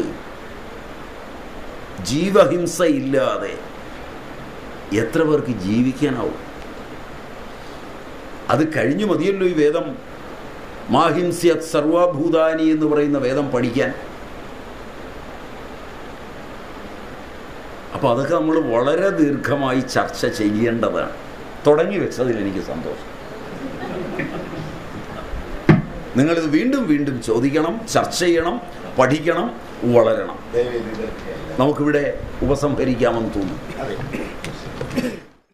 ജീവഹിംസ ഇല്ലാതെ എത്ര പേർക്ക് ജീവിക്കാനാവും അത് കഴിഞ്ഞു മതിയല്ലോ ഈ വേദം മാഹിംസ്യത് സർവഭൂതാനി എന്ന് പറയുന്ന വേദം പഠിക്കാൻ അപ്പോൾ അതൊക്കെ നമ്മൾ വളരെ ദീർഘമായി ചർച്ച ചെയ്യേണ്ടതാണ് തുടങ്ങി വെച്ചതിൽ എനിക്ക് സന്തോഷം നിങ്ങളിത് വീണ്ടും വീണ്ടും ചോദിക്കണം ചർച്ച ചെയ്യണം പഠിക്കണം വളരണം നമുക്കിവിടെ ഉപസംഹരിക്കാമെന്ന് തോന്നുന്നു